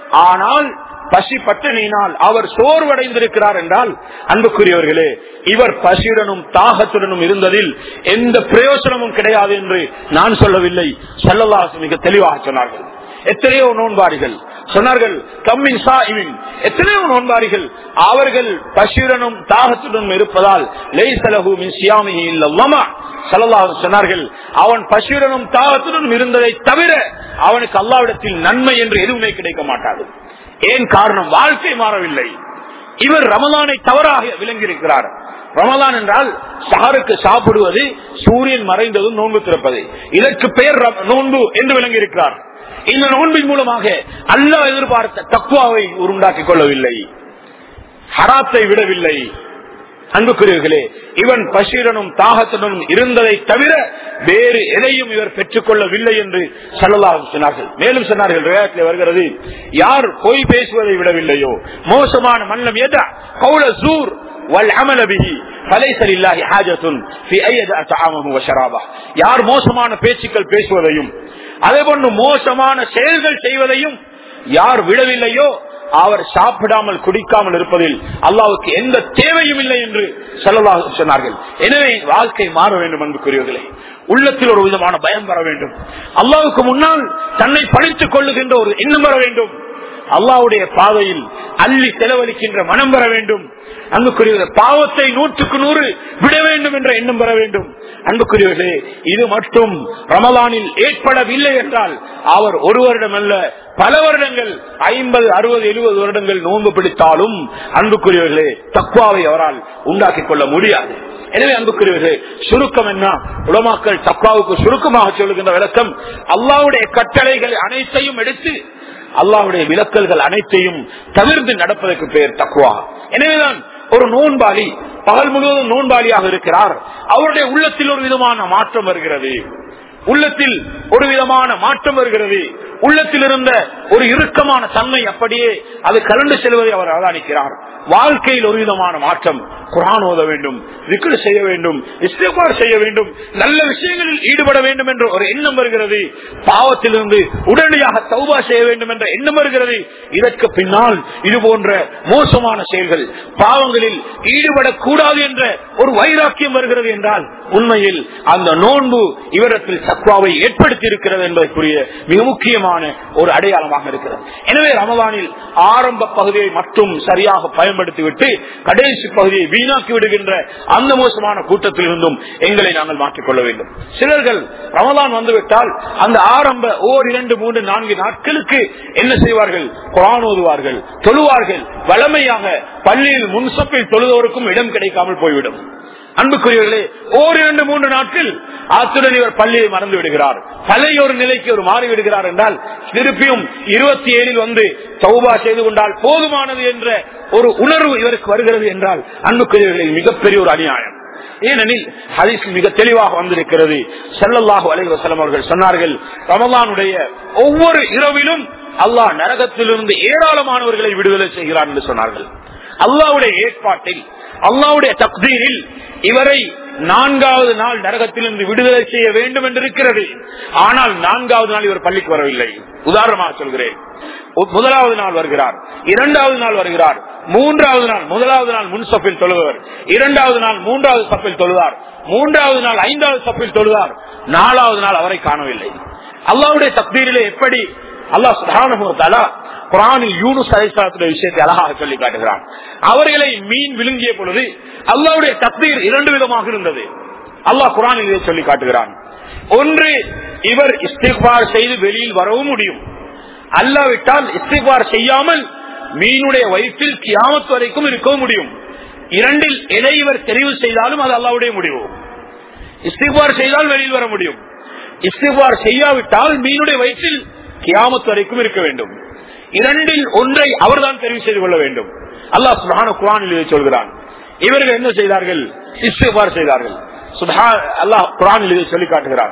Speaker 2: ஆனால் பசி பட்டினியினால் அவர் சோர்வடைந்திருக்கிறார் என்றால் அன்புக்குரியவர்களே இவர் பசியுடனும் தாகத்துடனும் இருந்ததில் எந்த பிரயோசனமும் கிடையாது என்று நான் சொல்லவில்லை செல்லல்லாசு மிக தெளிவாக சொன்னார்கள் எத்தனையோ நோன்பாரிகள் சொன்னார்கள் கம்மின் சாயிமின் எத்தனையோ நோன்பாரிகள் அவர்கள் பசியுடனும் தாகத்துடனும் இருப்பதால் லைசலகு மின் சியாமிஹி இல்லல்லமா ஸல்லல்லாஹு அலைஹி சொன்னார்கள் அவன் பசியுடனும் தாகத்துடனும் இருந்ததை தவிர அவனுக்கு அல்லாவிடத்தில் நன்மை என்று எதுவுமே கிடைக்க மாட்டாது ஏன் காரணம் வாழ்க்கை மாறவில்லை இவர் ரமலானை தவறாக விளங்கியிருக்கிறார் ரமலான் என்றால் சஹருக்கு சாப்பிடுவது சூரியன் மறைந்ததும் நோன்பு திறப்பது இதற்கு பெயர் ர- நோன்பு என்று விளங்கியிருக்கிறார் இந்த நோன்பின் மூலமாக அல்லாஹ் எதிர்பார்த்த தக்குவாவை உருண்டாக்கிக் கொள்ளவில்லை ஹராத்தை விடவில்லை அன்புக்குரியவர்களே இவன் பஷீரனும் தாகத்துடனும் இருந்ததை தவிர வேறு எதையும் இவர் பெற்றுக் கொள்ளவில்லை என்று சொல்லலாம் சொன்னார்கள் மேலும் சொன்னார்கள் ரிவாயத்திலே வருகிறது யார் பொய் பேசுவதை விடவில்லையோ மோசமான மன்னம் எதா கௌல சூர் வல் அமலபிஹி فليس لله حاجة في أن يدع طعامه وشرابه யார் மோசமான பேச்சுக்கள் பேசுவதையும் அதே போன்று மோசமான செயல்கள் செய்வதையும் யார் விடவில்லையோ அவர் சாப்பிடாமல் குடிக்காமல் இருப்பதில் அல்லாவுக்கு எந்த தேவையும் இல்லை என்று சொல்லலாம் சொன்னார்கள் எனவே வாழ்க்கை மாற வேண்டும் அன்புக்குரியவர்களே உள்ளத்தில் ஒரு விதமான பயம் வர வேண்டும் அல்லாவுக்கு முன்னால் தன்னை பழித்துக் கொள்ளுகின்ற ஒரு எண்ணம் வர வேண்டும் அல்லாவுடைய பாதையில் அள்ளி செலவழிக்கின்ற மனம் வர வேண்டும் அன்புக்குரியவர்களே பாவத்தை நூற்றுக்கு நூறு விட வேண்டும் என்ற எண்ணம் வர வேண்டும் அன்புக்குரியவர்களே இது மட்டும் ரமலானில் ஏற்படவில்லை என்றால் அவர் ஒரு வருடம் அல்ல பல வருடங்கள் ஐம்பது அறுபது எழுபது வருடங்கள் நோன்பு பிடித்தாலும் அன்புக்குரியவர்களே தக்குவாவை அவரால் உண்டாக்கிக் கொள்ள முடியாது எனவே அன்புக்குரியவர்களே சுருக்கம் என்ன உலமாக்கள் தக்குவாவுக்கு சுருக்கமாக சொல்லுகின்ற விளக்கம் அல்லாவுடைய கட்டளைகள் அனைத்தையும் எடுத்து அல்லாவுடைய விலக்கல்கள் அனைத்தையும் தவிர்த்து நடப்பதற்கு பெயர் தக்குவா எனவேதான் ஒரு நோன்பாளி பகல் முழுவதும் நோன்பாளியாக இருக்கிறார் அவருடைய உள்ளத்தில் ஒரு விதமான மாற்றம் வருகிறது உள்ளத்தில் ஒரு விதமான மாற்றம் வருகிறது உள்ளத்தில் இருந்த ஒரு இறுக்கமான தன்மை அப்படியே அது கலந்து செல்வதை அவர் அவதானிக்கிறார் வாழ்க்கையில் ஒரு விதமான மாற்றம் குரான் ஓத வேண்டும் விக்ரு செய்ய வேண்டும் இஸ்திஃபார் செய்ய வேண்டும் நல்ல விஷயங்களில் ஈடுபட வேண்டும் என்ற ஒரு எண்ணம் வருகிறது பாவத்திலிருந்து உடனடியாக தௌபா செய்ய வேண்டும் என்ற எண்ணம் வருகிறது இதற்கு பின்னால் இது போன்ற மோசமான செயல்கள் பாவங்களில் ஈடுபடக்கூடாது என்ற ஒரு வைராக்கியம் வருகிறது என்றால் உண்மையில் அந்த நோன்பு இவரத்தில் தக்குவாவை ஏற்படுத்தி இருக்கிறது என்பதற்குரிய மிக முக்கியமான ஒரு அடையாளமாக இருக்கிறது எனவே ரமலானில் ஆரம்ப பகுதியை மட்டும் சரியாக பயன்படுத்திவிட்டு கடைசி பகுதியை வீணாக்கி விடுகின்ற அந்த மோசமான கூட்டத்தில் இருந்தும் எங்களை நாங்கள் மாற்றிக்கொள்ள வேண்டும் சிலர்கள் ரமலான் வந்துவிட்டால் அந்த ஆரம்ப ஓர் இரண்டு மூன்று நான்கு நாட்களுக்கு என்ன செய்வார்கள் குரான் ஓதுவார்கள் தொழுவார்கள் வளமையாக பள்ளியில் முன்சப்பில் தொழுதோருக்கும் இடம் கிடைக்காமல் போய்விடும் அன்புக்குரியவர்களே ஓரிரண்டு மூன்று நாட்கள் அத்துடன் இவர் பள்ளியை மறந்து விடுகிறார் பழைய ஒரு நிலைக்கு ஒரு மாறி விடுகிறார் என்றால் திருப்பியும் இருபத்தி ஏழில் வந்து சௌபா செய்து கொண்டால் போதுமானது என்ற ஒரு உணர்வு இவருக்கு வருகிறது என்றால் அன்புக்குரியவர்களில் மிகப்பெரிய ஒரு அநியாயம் ஏனெனில் ஹதீஸ் மிக தெளிவாக வந்திருக்கிறது செல்லல்லாஹு அலைஹி வஸல்லம் அவர்கள் சொன்னார்கள் ரமலானுடைய ஒவ்வொரு இரவிலும் அல்லாஹ் நரகத்திலிருந்து ஏராளமானவர்களை விடுதலை செய்கிறார் என்று சொன்னார்கள் அல்லாவுடைய ஏற்பாட்டில் அல்லாவுடைய தக்தீரில் இவரை நான்காவது நாள் நரகத்திலிருந்து விடுதலை செய்ய வேண்டும் என்று இருக்கிறது ஆனால் நான்காவது நாள் இவர் பள்ளிக்கு வரவில்லை உதாரணமாக சொல்கிறேன் ஒ- முதலாவது நாள் வருகிறார் இரண்டாவது நாள் வருகிறார் மூன்றாவது நாள் முதலாவது நாள் முன் சப்பில் தொழுவர் இரண்டாவது நாள் மூன்றாவது சப்பில் தொழுவார் மூன்றாவது நாள் ஐந்தாவது சப்பில் தொழுவார் நாலாவது நாள் அவரை காணவில்லை அல்லாவுடைய தக்தீரிலே எப்படி அல்லாஹ் சுப்ஹானஹு வ தஆலா குரானில் யூனுஸ் அலைஹிஸ்ஸலாத்துடைய விஷயத்தை அழகாக சொல்லி காட்டுகிறான் அவர்களை மீன் விழுங்கிய பொழுது அல்லாஹ்வுடைய தக்தீர் இரண்டு விதமாக இருந்தது அல்லாஹ் குரானில் இதை சொல்லி காட்டுகிறான் ஒன்று இவர் இஸ்திக்பார் செய்து வெளியில் வரவும் முடியும் அல்லாவிட்டால் இஸ்திக்பார் செய்யாமல் மீனுடைய வயிற்றில் கியாமத் வரைக்கும் இருக்கவும் முடியும் இரண்டில் எதை இவர் தெரிவு செய்தாலும் அது அல்லாவுடைய முடிவு இஸ்திக்பார் செய்தால் வெளியில் வர முடியும் இஸ்திக்பார் செய்யாவிட்டால் மீனுடைய வயிற்றில் கியாமத் வரைக்கும் இருக்க வேண்டும் இரண்டில் ஒன்றை அவர்தான் தெரிவு செய்து கொள்ள வேண்டும் அல்லாஹ் சுபான குரானில் இதை சொல்கிறான் இவர்கள் என்ன செய்தார்கள் இஸ்திக்பார் செய்தார்கள் சுபஹா அல்லாஹ் குரானில் இதை சொல்லி காட்டுகிறார்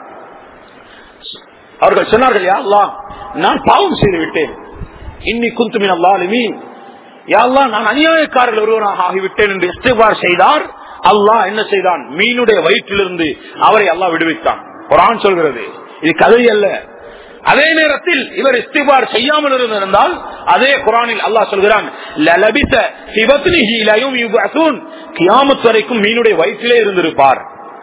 Speaker 2: அவர்கள் சொன்னார்கள் யா அல்லாஹ் நான் பாவம் செய்து விட்டேன் இன்னி குந்துமின் அல்லாலுமீன் யா அல்லாஹ் நான் அநியாயக்காரர்கள் ஒருவராக ஆகிவிட்டேன் என்று இஸ்திபார் செய்தார் அல்லாஹ் என்ன செய்தான் மீனுடைய வயிற்றிலிருந்து அவரை அல்லாஹ் விடுவித்தான் குரான் சொல்கிறது இது கதை அல்ல அதே நேரத்தில் இவர் இஸ்திபார் செய்யாமல் இருந்திருந்தால் அதே குரானில் அல்லாஹ் சொல்கிறான் லலபித சிவத்னிஹி லயும் யுபஅஸூன் கியாமத் வரைக்கும் மீனுடைய வயிற்றிலே இருந்திருப்பார்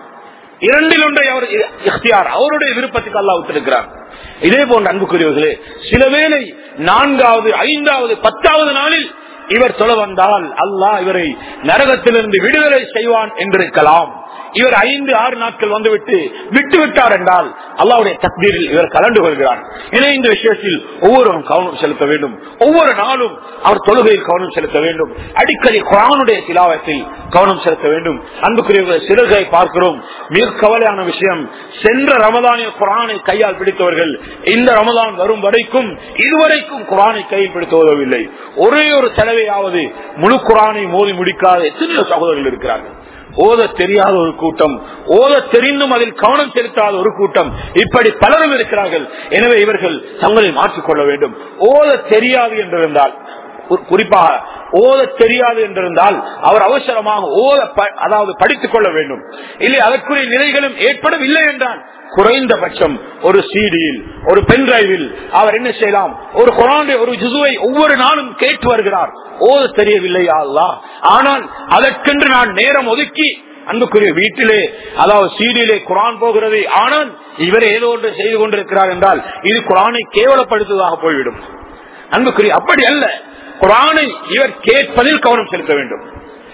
Speaker 2: இரண்டில் ஒன்றை அவர் இഖ്തിയാர் அவருடைய விருப்பத்துக்கு அல்லாஹ் விட்டிருக்கிறார் இதே போன்ற அன்புக்குரியவர்களே சில வேளை நான்காவது ஐந்தாவது பத்தாவது நாளில் இவர் சொல்ல வந்தால் அல்லாஹ் இவரை நரகத்திலிருந்து விடுதலை செய்வான் என்றிருக்கலாம் இவர் ஐந்து ஆறு நாட்கள் வந்துவிட்டு விட்டு விட்டார் என்றால் அல்லாவுடைய தக்தீரில் இவர் கலந்து கொள்கிறார் எனவே இந்த விஷயத்தில் ஒவ்வொருவரும் கவனம் செலுத்த வேண்டும் ஒவ்வொரு நாளும் அவர் தொழுகையில் கவனம் செலுத்த வேண்டும் அடிக்கடி குரானுடைய சிலாவத்தில் கவனம் செலுத்த வேண்டும் அன்புக்குரிய சிலர்களை பார்க்கிறோம் மிக கவலையான விஷயம் சென்ற ரமதானில் குரானை கையால் பிடித்தவர்கள் இந்த ரமதான் வரும் வரைக்கும் இதுவரைக்கும் குரானை கையில் பிடித்து உதவவில்லை ஒரே ஒரு தடவையாவது முழு குரானை மோதி முடிக்காத எத்தனையோ சகோதரர்கள் இருக்கிறார்கள் ஓத தெரியாத ஒரு கூட்டம் ஓத தெரிந்தும் அதில் கவனம் செலுத்தாத ஒரு கூட்டம் இப்படி பலரும் இருக்கிறார்கள் எனவே இவர்கள் தங்களை மாற்றிக்கொள்ள வேண்டும் ஓத தெரியாது என்றிருந்தால் ஒரு- குறிப்பாக ஓத தெரியாது என்றிருந்தால் அவர் அவசரமாக ஓத ப- அதாவது படித்துக் கொள்ள வேண்டும் இல்லை அதற்குரிய நிலைகளும் ஏற்படவில்லை என்றால் குறைந்தபட்சம் ஒரு சீடியில் ஒரு பென்டிரைவில் அவர் என்ன செய்யலாம் ஒரு குரானுடைய ஒரு ஜுசுவை ஒவ்வொரு நாளும் கேட்டு வருகிறார் ஓத தெரியவில்லையா அல்லாஹ் ஆனால் அதற்கென்று நான் நேரம் ஒதுக்கி அன்புக்குரிய வீட்டிலே அதாவது சீடியிலே குரான் போகிறது ஆனால் இவர் ஏதோ ஒன்று செய்து கொண்டிருக்கிறார் என்றால் இது குரானை கேவலப்படுத்துவதாக போய்விடும் அன்புக்குரிய அப்படி அல்ல குரானை இவர் கேட்பதில் கவனம் செலுத்த வேண்டும்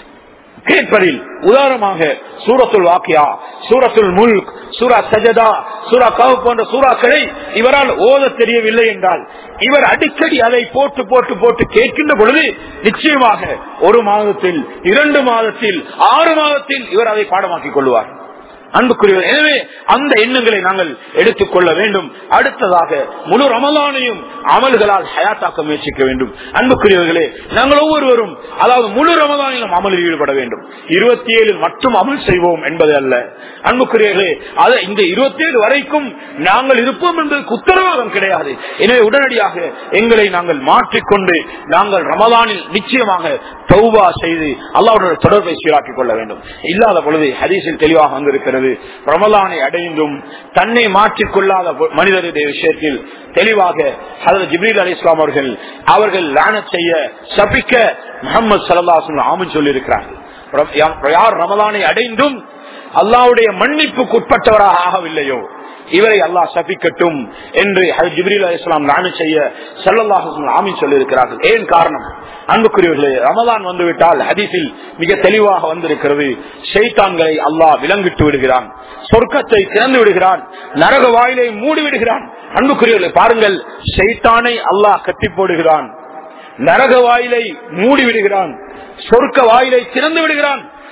Speaker 2: கேட்பதில் உதாரணமாக சூரத்துல் வாக்கியா சூரத்துல் முல்க் சூரா சஜதா சூரா கவு போன்ற சூறாக்களை இவரால் ஓத தெரியவில்லை என்றால் இவர் அடிக்கடி அதை போட்டு போட்டு போட்டு கேட்கின்ற பொழுது நிச்சயமாக ஒரு மாதத்தில் இரண்டு மாதத்தில் ஆறு மாதத்தில் இவர் அதை பாடமாக்கிக் கொள்வார் அன்புக்குரியவர் எனவே அந்த எண்ணங்களை நாங்கள் எடுத்துக் கொள்ள வேண்டும் அடுத்ததாக முழு ரமலானையும் அமல்களால் ஹயாத்தாக்க முயற்சிக்க வேண்டும் அன்புக்குரியவர்களே நாங்கள் ஒவ்வொருவரும் அதாவது முழு ரமலானிலும் அமலில் ஈடுபட வேண்டும் இருபத்தி ஏழில் மட்டும் அமல் செய்வோம் என்பது அல்ல அன்புக்குரியவர்களே அது இந்த இருபத்தி ஏழு வரைக்கும் நாங்கள் இருப்போம் என்பதற்கு உத்தரவாதம் கிடையாது எனவே உடனடியாக எங்களை நாங்கள் மாற்றிக்கொண்டு நாங்கள் ரமலானில் நிச்சயமாக தௌபா செய்து அல்லாவுடைய தொடர்பை சீராக்கிக் கொள்ள வேண்டும் இல்லாத பொழுது ஹதீஸில் தெளிவாக வந்திருக்கிறது ரமலானை அடைந்தும் தன்னை மாற்றிக் கொள்ளாத பொ- மனிதருடைய விஷயத்தில் தெளிவாக ஹதரத் ஜிப்ரீல் அலி இஸ்லாம் அவர்கள் அவர்கள் லானத் செய்ய சபிக்க முகமது சல்லாஹ் ஆமன் சொல்லியிருக்கிறார்கள் யார் ரமலானை அடைந்தும் அல்லாவுடைய மன்னிப்புக்கு உட்பட்டவராக ஆகவில்லையோ இவரை அல்லாஹ் சபிக்கட்டும் என்று ஹஜ் ஜிப்ரீல் அலி இஸ்லாம் லான செய்ய சல்லல்லாஹு ஆமீன் சொல்லியிருக்கிறார்கள் ஏன் காரணம் அன்புக்குரியவர்களே ரமலான் வந்துவிட்டால் ஹதீஸில் மிக தெளிவாக வந்திருக்கிறது ஷைத்தான்களை அல்லாஹ் விலங்கிட்டு விடுகிறான் சொர்க்கத்தை திறந்து விடுகிறான் நரக வாயிலை மூடி விடுகிறான் அன்புக்குரியவர்களை பாருங்கள் ஷைத்தானை அல்லாஹ் கட்டி போடுகிறான் நரக வாயிலை மூடி விடுகிறான் சொர்க்க வாயிலை திறந்து விடுகிறான்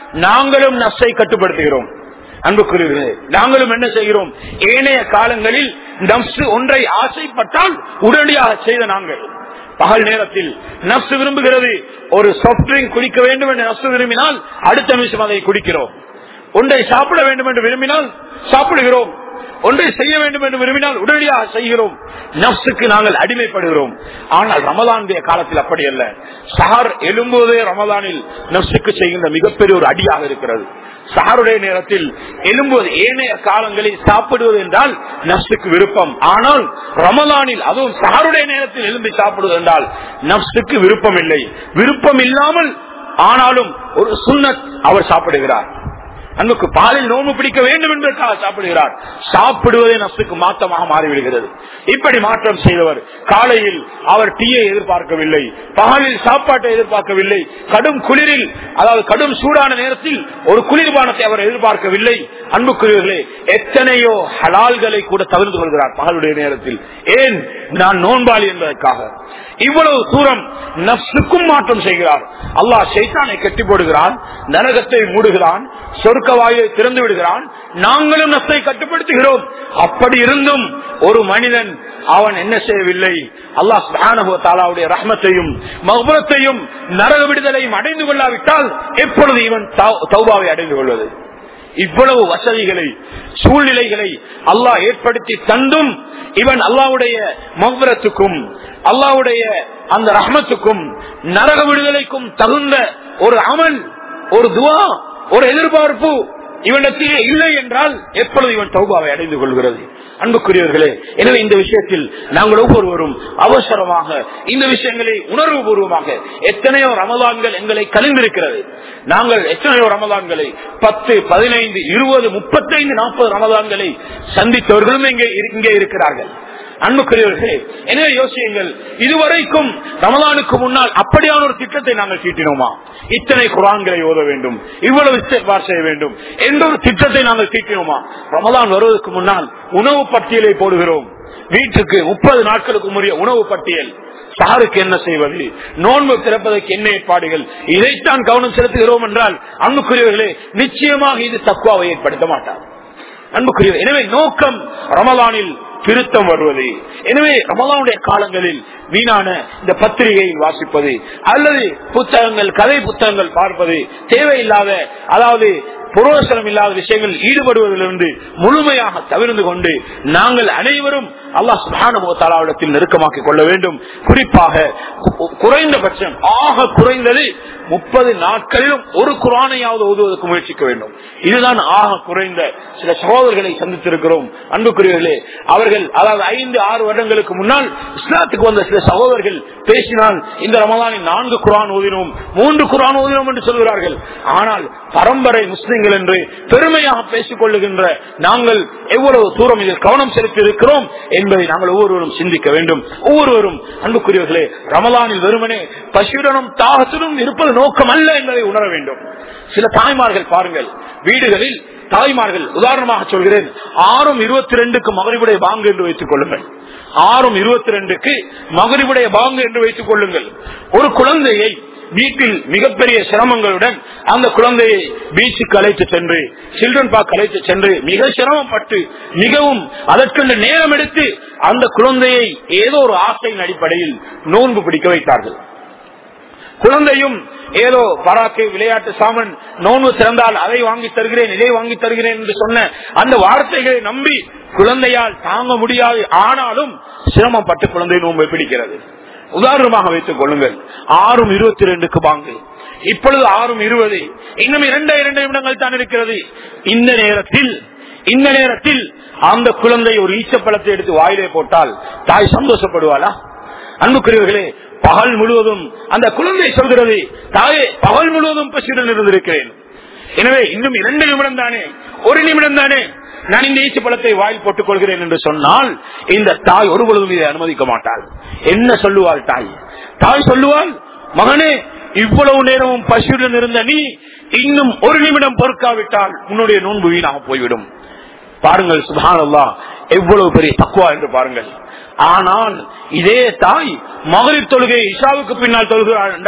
Speaker 2: நாங்களும் நப்சை கட்டுப்படுத்துகிறோம் அன்புக்குரியவர்களே நாங்களும் என்ன செய்கிறோம் ஏனைய காலங்களில் நப்சு ஒன்றை ஆசைப்பட்டால் உடனடியாக செய்த நாங்கள் பகல் நேரத்தில் நப்சு விரும்புகிறது ஒரு சாஃப்ட் ட்ரிங்க் குடிக்க வேண்டும் என்று நப்சு விரும்பினால் அடுத்த நிமிஷம் அதை குடிக்கிறோம் ஒன்றை சாப்பிட வேண்டும் என்று விரும்பினால் சாப்பிடுகிறோம் ஒன்றை செய்ய வேண்டும் என்று விரும்பினால் உடனடியாக செய்கிறோம் நப்சுக்கு நாங்கள் அடிமைப்படுகிறோம் ஆனால் ரமதானுடைய காலத்தில் அப்படி அல்ல சஹர் எழும்புவதே ரமதானில் நப்சுக்கு செய்கின்ற மிகப்பெரிய ஒரு அடியாக இருக்கிறது சஹருடைய நேரத்தில் எழும்புவது ஏனைய காலங்களில் சாப்பிடுவது என்றால் நப்சுக்கு விருப்பம் ஆனால் ரமதானில் அதுவும் சஹருடைய நேரத்தில் எழும்பி சாப்பிடுவது என்றால் நப்சுக்கு விருப்பம் இல்லை விருப்பம் இல்லாமல் ஆனாலும் ஒரு சுன்னத் அவர் சாப்பிடுகிறார் அன்புக்கு பாலில் நோம்பு பிடிக்க வேண்டும் என்பதற்காக சாப்பிடுகிறார் சாப்பிடுவதே நப்சுக்கு மாற்றமாக மாறிவிடுகிறது இப்படி மாற்றம் செய்தவர் காலையில் அவர் டீயை எதிர்பார்க்கவில்லை பகலில் சாப்பாட்டை எதிர்பார்க்கவில்லை கடும் குளிரில் அதாவது கடும் சூடான நேரத்தில் ஒரு குளிர்பானத்தை அவர் எதிர்பார்க்கவில்லை அன்புக்குரியவர்களே எத்தனையோ ஹலால்களை கூட தவிர்த்து கொள்கிறார் பகலுடைய நேரத்தில் ஏன் நான் நோன்பாளி என்பதற்காக இவ்வளவு தூரம் நப்சுக்கும் மாற்றம் செய்கிறார் அல்லாஹ் சைத்தானை கட்டி போடுகிறான் நரகத்தை மூடுகிறான் சொர்க்க வாயை திறந்து விடுகிறான் நாங்களும் நப்சை கட்டுப்படுத்துகிறோம் அப்படி இருந்தும் ஒரு மனிதன் அவன் என்ன செய்யவில்லை அல்லாஹ் தாலாவுடைய ரஹ்மத்தையும் மகுபுரத்தையும் நரக விடுதலையும் அடைந்து கொள்ளாவிட்டால் எப்பொழுது இவன் தௌபாவை அடைந்து கொள்வது இவ்வளவு வசதிகளை சூழ்நிலைகளை அல்லாஹ் ஏற்படுத்தி தந்தும் இவன் அல்லாவுடைய மகுரத்துக்கும் அல்லாவுடைய அந்த ரஹ்மத்துக்கும் நரக விடுதலைக்கும் தகுந்த ஒரு அமல் ஒரு துவா ஒரு எதிர்பார்ப்பு இவனிடத்திலே இல்லை என்றால் எப்பொழுது இவன் தௌபாவை அடைந்து கொள்கிறது அன்புக்குரியவர்களே எனவே இந்த விஷயத்தில் நாங்கள் ஒவ்வொருவரும் அவசரமாக இந்த விஷயங்களை உணர்வு பூர்வமாக எத்தனையோ ரமதான்கள் எங்களை கலிந்திருக்கிறது நாங்கள் எத்தனையோ ரமதான்களை பத்து பதினைந்து இருபது முப்பத்தைந்து நாற்பது ரமதான்களை சந்தித்தவர்களும் இங்கே இங்கே இருக்கிறார்கள் அன்புக்குரியவர்களே எனவே யோசியுங்கள் இதுவரைக்கும் ரமலானுக்கு முன்னால் அப்படியான ஒரு திட்டத்தை நாங்கள் தீட்டினோமா இத்தனை குரான்களை ஓத வேண்டும் இவ்வளவு இஸ்திக்பார் செய்ய வேண்டும் என்ற ஒரு திட்டத்தை நாங்கள் தீட்டினோமா ரமலான் வருவதற்கு முன்னால் உணவு பட்டியலை போடுகிறோம் வீட்டுக்கு முப்பது நாட்களுக்கு முறைய உணவு பட்டியல் சாருக்கு என்ன செய்வது நோன்பு திறப்பதற்கு என்ன ஏற்பாடுகள் இதைத்தான் கவனம் செலுத்துகிறோம் என்றால் அன்புக்குரியவர்களே நிச்சயமாக இது தக்குவாவை ஏற்படுத்த மாட்டார் அன்புக்குரிய எனவே நோக்கம் ரமலானில் திருத்தம் வருவது எனவே ரமலானுடைய காலங்களில் வீணான இந்த பத்திரிகையில் வாசிப்பது அல்லது புத்தகங்கள் கதை புத்தகங்கள் பார்ப்பது தேவையில்லாத அதாவது புரோசனம் இல்லாத விஷயங்கள் ஈடுபடுவதிலிருந்து முழுமையாக தவிர்த்து கொண்டு நாங்கள் அனைவரும் அல்லாஹ் சுபானுபவத்தாலாவிடத்தில் நெருக்கமாக்கிக் கொள்ள வேண்டும் குறிப்பாக குறைந்தபட்சம் ஆக குறைந்தது முப்பது நாட்களிலும் ஒரு குரானையாவது ஓதுவதற்கு முயற்சிக்க வேண்டும் இதுதான் ஆக குறைந்த சில சகோதரர்களை சந்தித்திருக்கிறோம் அன்புக்குரியவர்களே அவர்கள் அதாவது ஐந்து ஆறு வருடங்களுக்கு முன்னால் இஸ்லாத்துக்கு வந்த சில சகோதரர்கள் பேசினால் இந்த ரமதானில் நான்கு குரான் ஓதினோம் மூன்று குரான் ஓதினோம் என்று சொல்கிறார்கள் ஆனால் பரம்பரை முஸ்லிம்கள் என்று பெருமையாக பேசிக் கொள்ளுகின்ற நாங்கள் எவ்வளவு தூரம் இதில் கவனம் செலுத்தி இருக்கிறோம் என்பதை நாங்கள் ஒவ்வொருவரும் சிந்திக்க வேண்டும் ஒவ்வொருவரும் அன்புக்குரியவர்களே ரமலானில் வெறுமனே பசியுடனும் தாகத்துடன் இருப்பது நோக்கம் அல்ல என்பதை உணர வேண்டும் சில தாய்மார்கள் பாருங்கள் வீடுகளில் தாய்மார்கள் உதாரணமாக சொல்கிறேன் ஆறும் இருபத்தி ரெண்டுக்கு மகரிவுடைய பாங்கு என்று வைத்துக் கொள்ளுங்கள் ஆறும் இருபத்தி ரெண்டுக்கு மகரிவுடைய பாங்கு என்று வைத்துக் கொள்ளுங்கள் ஒரு குழந்தையை வீட்டில் மிகப்பெரிய சிரமங்களுடன் அந்த குழந்தையை பீச்சுக்கு அழைத்து சென்று சில்ட்ரன் பார்க் அழைத்து சென்று மிக சிரமப்பட்டு மிகவும் அதற்கென்று நேரம் எடுத்து அந்த குழந்தையை ஏதோ ஒரு ஆசையின் அடிப்படையில் நோன்பு பிடிக்க வைத்தார்கள் குழந்தையும் ஏதோ பராக்கு விளையாட்டு சாமன் நோன்பு திறந்தால் அதை வாங்கி தருகிறேன் இதை வாங்கி தருகிறேன் என்று சொன்ன அந்த வார்த்தைகளை நம்பி குழந்தையால் தாங்க முடியாது ஆனாலும் சிரமப்பட்டு குழந்தை நோன்பை பிடிக்கிறது உதாரணமாக வைத்துக் கொள்ளுங்கள் ஆறும் இருபத்தி ரெண்டுக்கு வாங்கு இப்பொழுது ஆறும் இருபது இன்னும் இரண்டு இரண்டு நிமிடங்கள் தான் இருக்கிறது இந்த நேரத்தில் இந்த நேரத்தில் அந்த குழந்தை ஒரு ஈச்சப்பழத்தை எடுத்து வாயிலே போட்டால் தாய் சந்தோஷப்படுவாளா அன்புக்குரியவர்களே பகல் முழுவதும் அந்த குழந்தை சொல்கிறது தாயே பகல் முழுவதும் பசியுடன் இருந்திருக்கிறேன் எனவே இன்னும் இரண்டு நிமிடம் தானே ஒரு நிமிடம் தானே நான் இந்த ஈச்சு பழத்தை வாயில் போட்டுக் கொள்கிறேன் என்று சொன்னால் இந்த தாய் ஒரு பொழுதும் இதை அனுமதிக்க மாட்டாள் என்ன சொல்லுவாள் தாய் தாய் சொல்லுவாள் மகனே இவ்வளவு நேரமும் பசியுடன் இருந்த நீ இன்னும் ஒரு நிமிடம் பொறுக்காவிட்டால் உன்னுடைய நோன்பு வீணாக போய்விடும் பாருங்கள் சுபானல்லா எவ்வளவு பெரிய தக்குவா என்று பாருங்கள் ஆனால் இதே தாய் மகளிர் தொழுகை இஷாவுக்கு பின்னால் தொழுகிறாள் என்றால்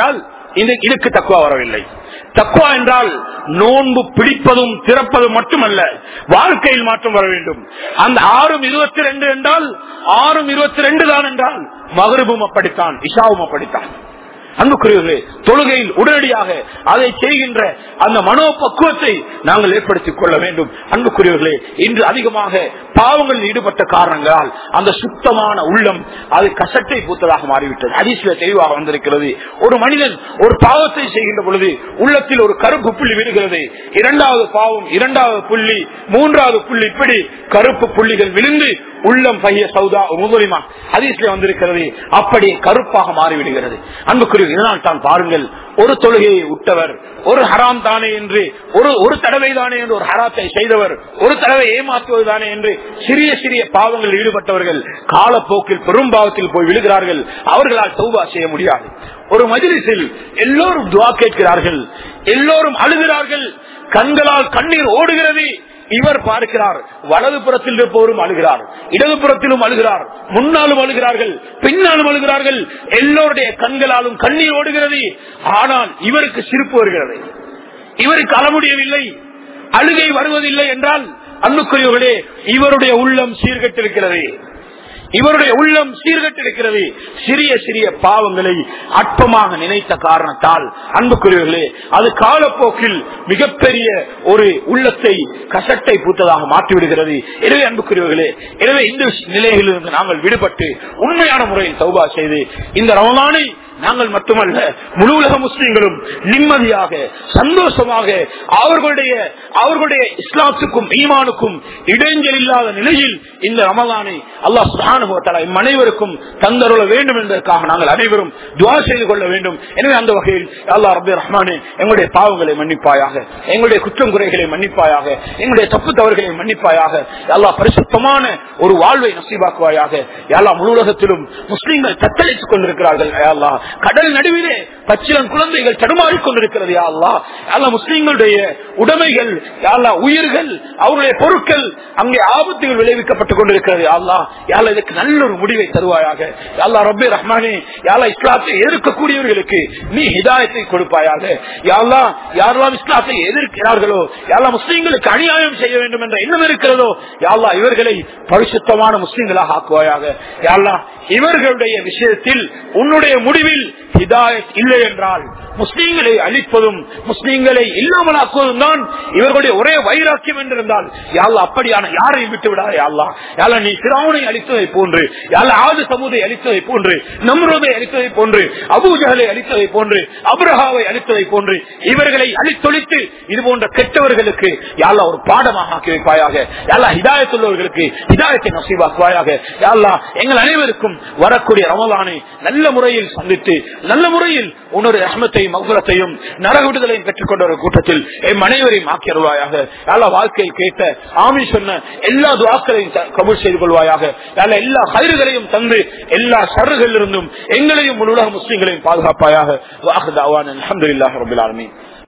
Speaker 2: இது இதுக்கு தக்குவா வரவில்லை தக்குவா என்றால் நோன்பு பிடிப்பதும் திறப்பதும் மட்டுமல்ல வாழ்க்கையில் மாற்றம் வர வேண்டும் அந்த ஆறும் இருபத்தி ரெண்டு என்றால் ஆறும் இருபத்தி ரெண்டு தான் என்றால் மகருபும் அப்படித்தான் இஷாவும் அப்படித்தான் அன்புக்குரியவர்களே தொழுகையில் உடனடியாக அதை செய்கின்ற அந்த மனோபக்குவத்தை நாங்கள் ஏற்படுத்திக் கொள்ள வேண்டும் அன்புக்குரியவர்களே இன்று அதிகமாக பாவங்களில் ஈடுபட்ட காரணங்களால் அந்த சுத்தமான உள்ளம் அது கசட்டை பூத்ததாக மாறிவிட்டது அதிசய தெளிவாக வந்திருக்கிறது ஒரு மனிதன் ஒரு பாவத்தை செய்கின்ற பொழுது உள்ளத்தில் ஒரு கருப்பு புள்ளி விழுகிறது இரண்டாவது பாவம் இரண்டாவது புள்ளி மூன்றாவது புள்ளி இப்படி கருப்பு புள்ளிகள் விழுந்து உள்ளம் பைய சௌதா முதுரிமா ஹதீஸ்ல வந்திருக்கிறது அப்படி கருப்பாக மாறிவிடுகிறது அன்புக்குரிய இதனால் தான் பாருங்கள் ஒரு தொழுகையை விட்டவர் ஒரு ஹராம் தானே என்று ஒரு ஒரு தடவை தானே என்று ஒரு ஹராத்தை செய்தவர் ஒரு தடவை ஏமாற்றுவது தானே என்று சிறிய சிறிய பாவங்கள் ஈடுபட்டவர்கள் காலப்போக்கில் பெரும் பாவத்தில் போய் விழுகிறார்கள் அவர்களால் சௌபா செய்ய முடியாது ஒரு மஜிலிசில் எல்லோரும் துவா கேட்கிறார்கள் எல்லோரும் அழுகிறார்கள் கண்களால் கண்ணீர் ஓடுகிறது இவர் பார்க்கிறார் வலது புறத்தில் இருப்பவரும் அழுகிறார் இடது புறத்திலும் அழுகிறார் முன்னாலும் அழுகிறார்கள் பின்னாலும் அழுகிறார்கள் எல்லோருடைய கண்களாலும் கண்ணீர் ஓடுகிறது ஆனால் இவருக்கு சிரிப்பு வருகிறது இவருக்கு அழ முடியவில்லை அழுகை வருவதில்லை என்றால் அன்புக்குரியவர்களே இவருடைய உள்ளம் சீர்கட்டிருக்கிறது இவருடைய உள்ளம் சீர்கட்டிருக்கிறது சிறிய சிறிய பாவங்களை அற்பமாக நினைத்த காரணத்தால் அன்புக்குரியவர்களே அது காலப்போக்கில் மிகப்பெரிய ஒரு உள்ளத்தை கசட்டை பூத்ததாக மாற்றிவிடுகிறது எனவே அன்புக்குரியவர்களே எனவே இந்த நிலையிலிருந்து நாங்கள் விடுபட்டு உண்மையான முறையில் சௌபா செய்து இந்த ரமலானை நாங்கள் மட்டுமல்ல முழு உலக முஸ்லிம்களும் நிம்மதியாக சந்தோஷமாக அவர்களுடைய அவர்களுடைய இஸ்லாத்துக்கும் ஈமானுக்கும் இடைஞ்சல் இல்லாத நிலையில் இந்த ரமலானை அல்லாஹ் சுஹானுபவத்தால அனைவருக்கும் தந்தருள வேண்டும் என்பதற்காக நாங்கள் அனைவரும் துவா செய்து கொள்ள வேண்டும் எனவே அந்த வகையில் அல்லா ரபி ரஹ்மானே எங்களுடைய பாவங்களை மன்னிப்பாயாக எங்களுடைய குற்றம் குறைகளை மன்னிப்பாயாக எங்களுடைய தப்பு தவறுகளை மன்னிப்பாயாக எல்லா பரிசுத்தமான ஒரு வாழ்வை நசீபாக்குவாயாக எல்லா முழு உலகத்திலும் முஸ்லீம்கள் தத்தளித்துக் கொண்டிருக்கிறார்கள் அல்லா கடல் நடுவிலே பச்சிலன் குழந்தைகள் தடுமாறிக் கொண்டிருக்கிறது யாழ்லா அல்ல முஸ்லீம்களுடைய உடைமைகள் யாழ்லா உயிர்கள் அவருடைய பொருட்கள் அங்கே ஆபத்துகள் விளைவிக்கப்பட்டுக் கொண்டிருக்கிறது யாழ்லா யாழ்லா இதுக்கு நல்ல ஒரு முடிவை தருவாயாக யாழ்லா ரப்பே ரஹ்மானே யாழ்லா இஸ்லாத்தை எதிர்க்கக்கூடியவர்களுக்கு நீ ஹிதாயத்தை கொடுப்பாயாக யாழ்லா யாரெல்லாம் இஸ்லாத்தை எதிர்க்கிறார்களோ யாழ்லா முஸ்லீம்களுக்கு அநியாயம் செய்ய வேண்டும் என்ற எண்ணம் இருக்கிறதோ யாழ்லா இவர்களை பரிசுத்தமான முஸ்லீம்களாக ஆக்குவாயாக யாழ்லா இவர்களுடைய விஷயத்தில் உன்னுடைய முடிவில் ஹிதாயத் இல்லை என்றால் முஸ்லீம்களை அழிப்பதும் முஸ்லீம்களை இல்லாமலாக்குவதும் தான் இவர்களுடைய ஒரே வைராக்கியம் என்றிருந்தால் யாழ்லா அப்படியான யாரையும் விட்டு விடாத யாழ்லா யாழ நீ சிராவனை அளித்ததை போன்று யாழ ஆது சமூதை அளித்ததை போன்று நம்ரோதை அளித்ததை போன்று அபூஜகலை அளித்ததை போன்று அப்ரஹாவை அளித்ததை போன்று இவர்களை அழித்தொழித்து இது போன்ற கெட்டவர்களுக்கு யாழ்லா ஒரு பாடமாக ஆக்கி வைப்பாயாக யாழ்லா ஹிதாயத்துள்ளவர்களுக்கு ஹிதாயத்தை நசீவாக்குவாயாக யாழ்லா எங்கள் அனைவருக்கும் வரக்கூடிய ரமலானை நல்ல முறையில் சந்தித்து நல்ல முறையில் உன்னுடைய அஹமத்தையும் மகுரத்தையும் நரக விடுதலையும் பெற்றுக் கொண்ட ஒரு கூட்டத்தில் எம் அனைவரையும் ஆக்கியருவாயாக யாழ வாழ்க்கையில் கேட்ட ஆமி சொன்ன எல்லா துவாக்களையும் கபூல் செய்து கொள்வாயாக யாழ எல்லா கயிறுகளையும் தந்து எல்லா சருகளிலிருந்தும் எங்களையும் முழு உலக முஸ்லீம்களையும் பாதுகாப்பாயாக வாஹதாவான் அலமதுல்லாஹ் ரபுல் ஆலமீன்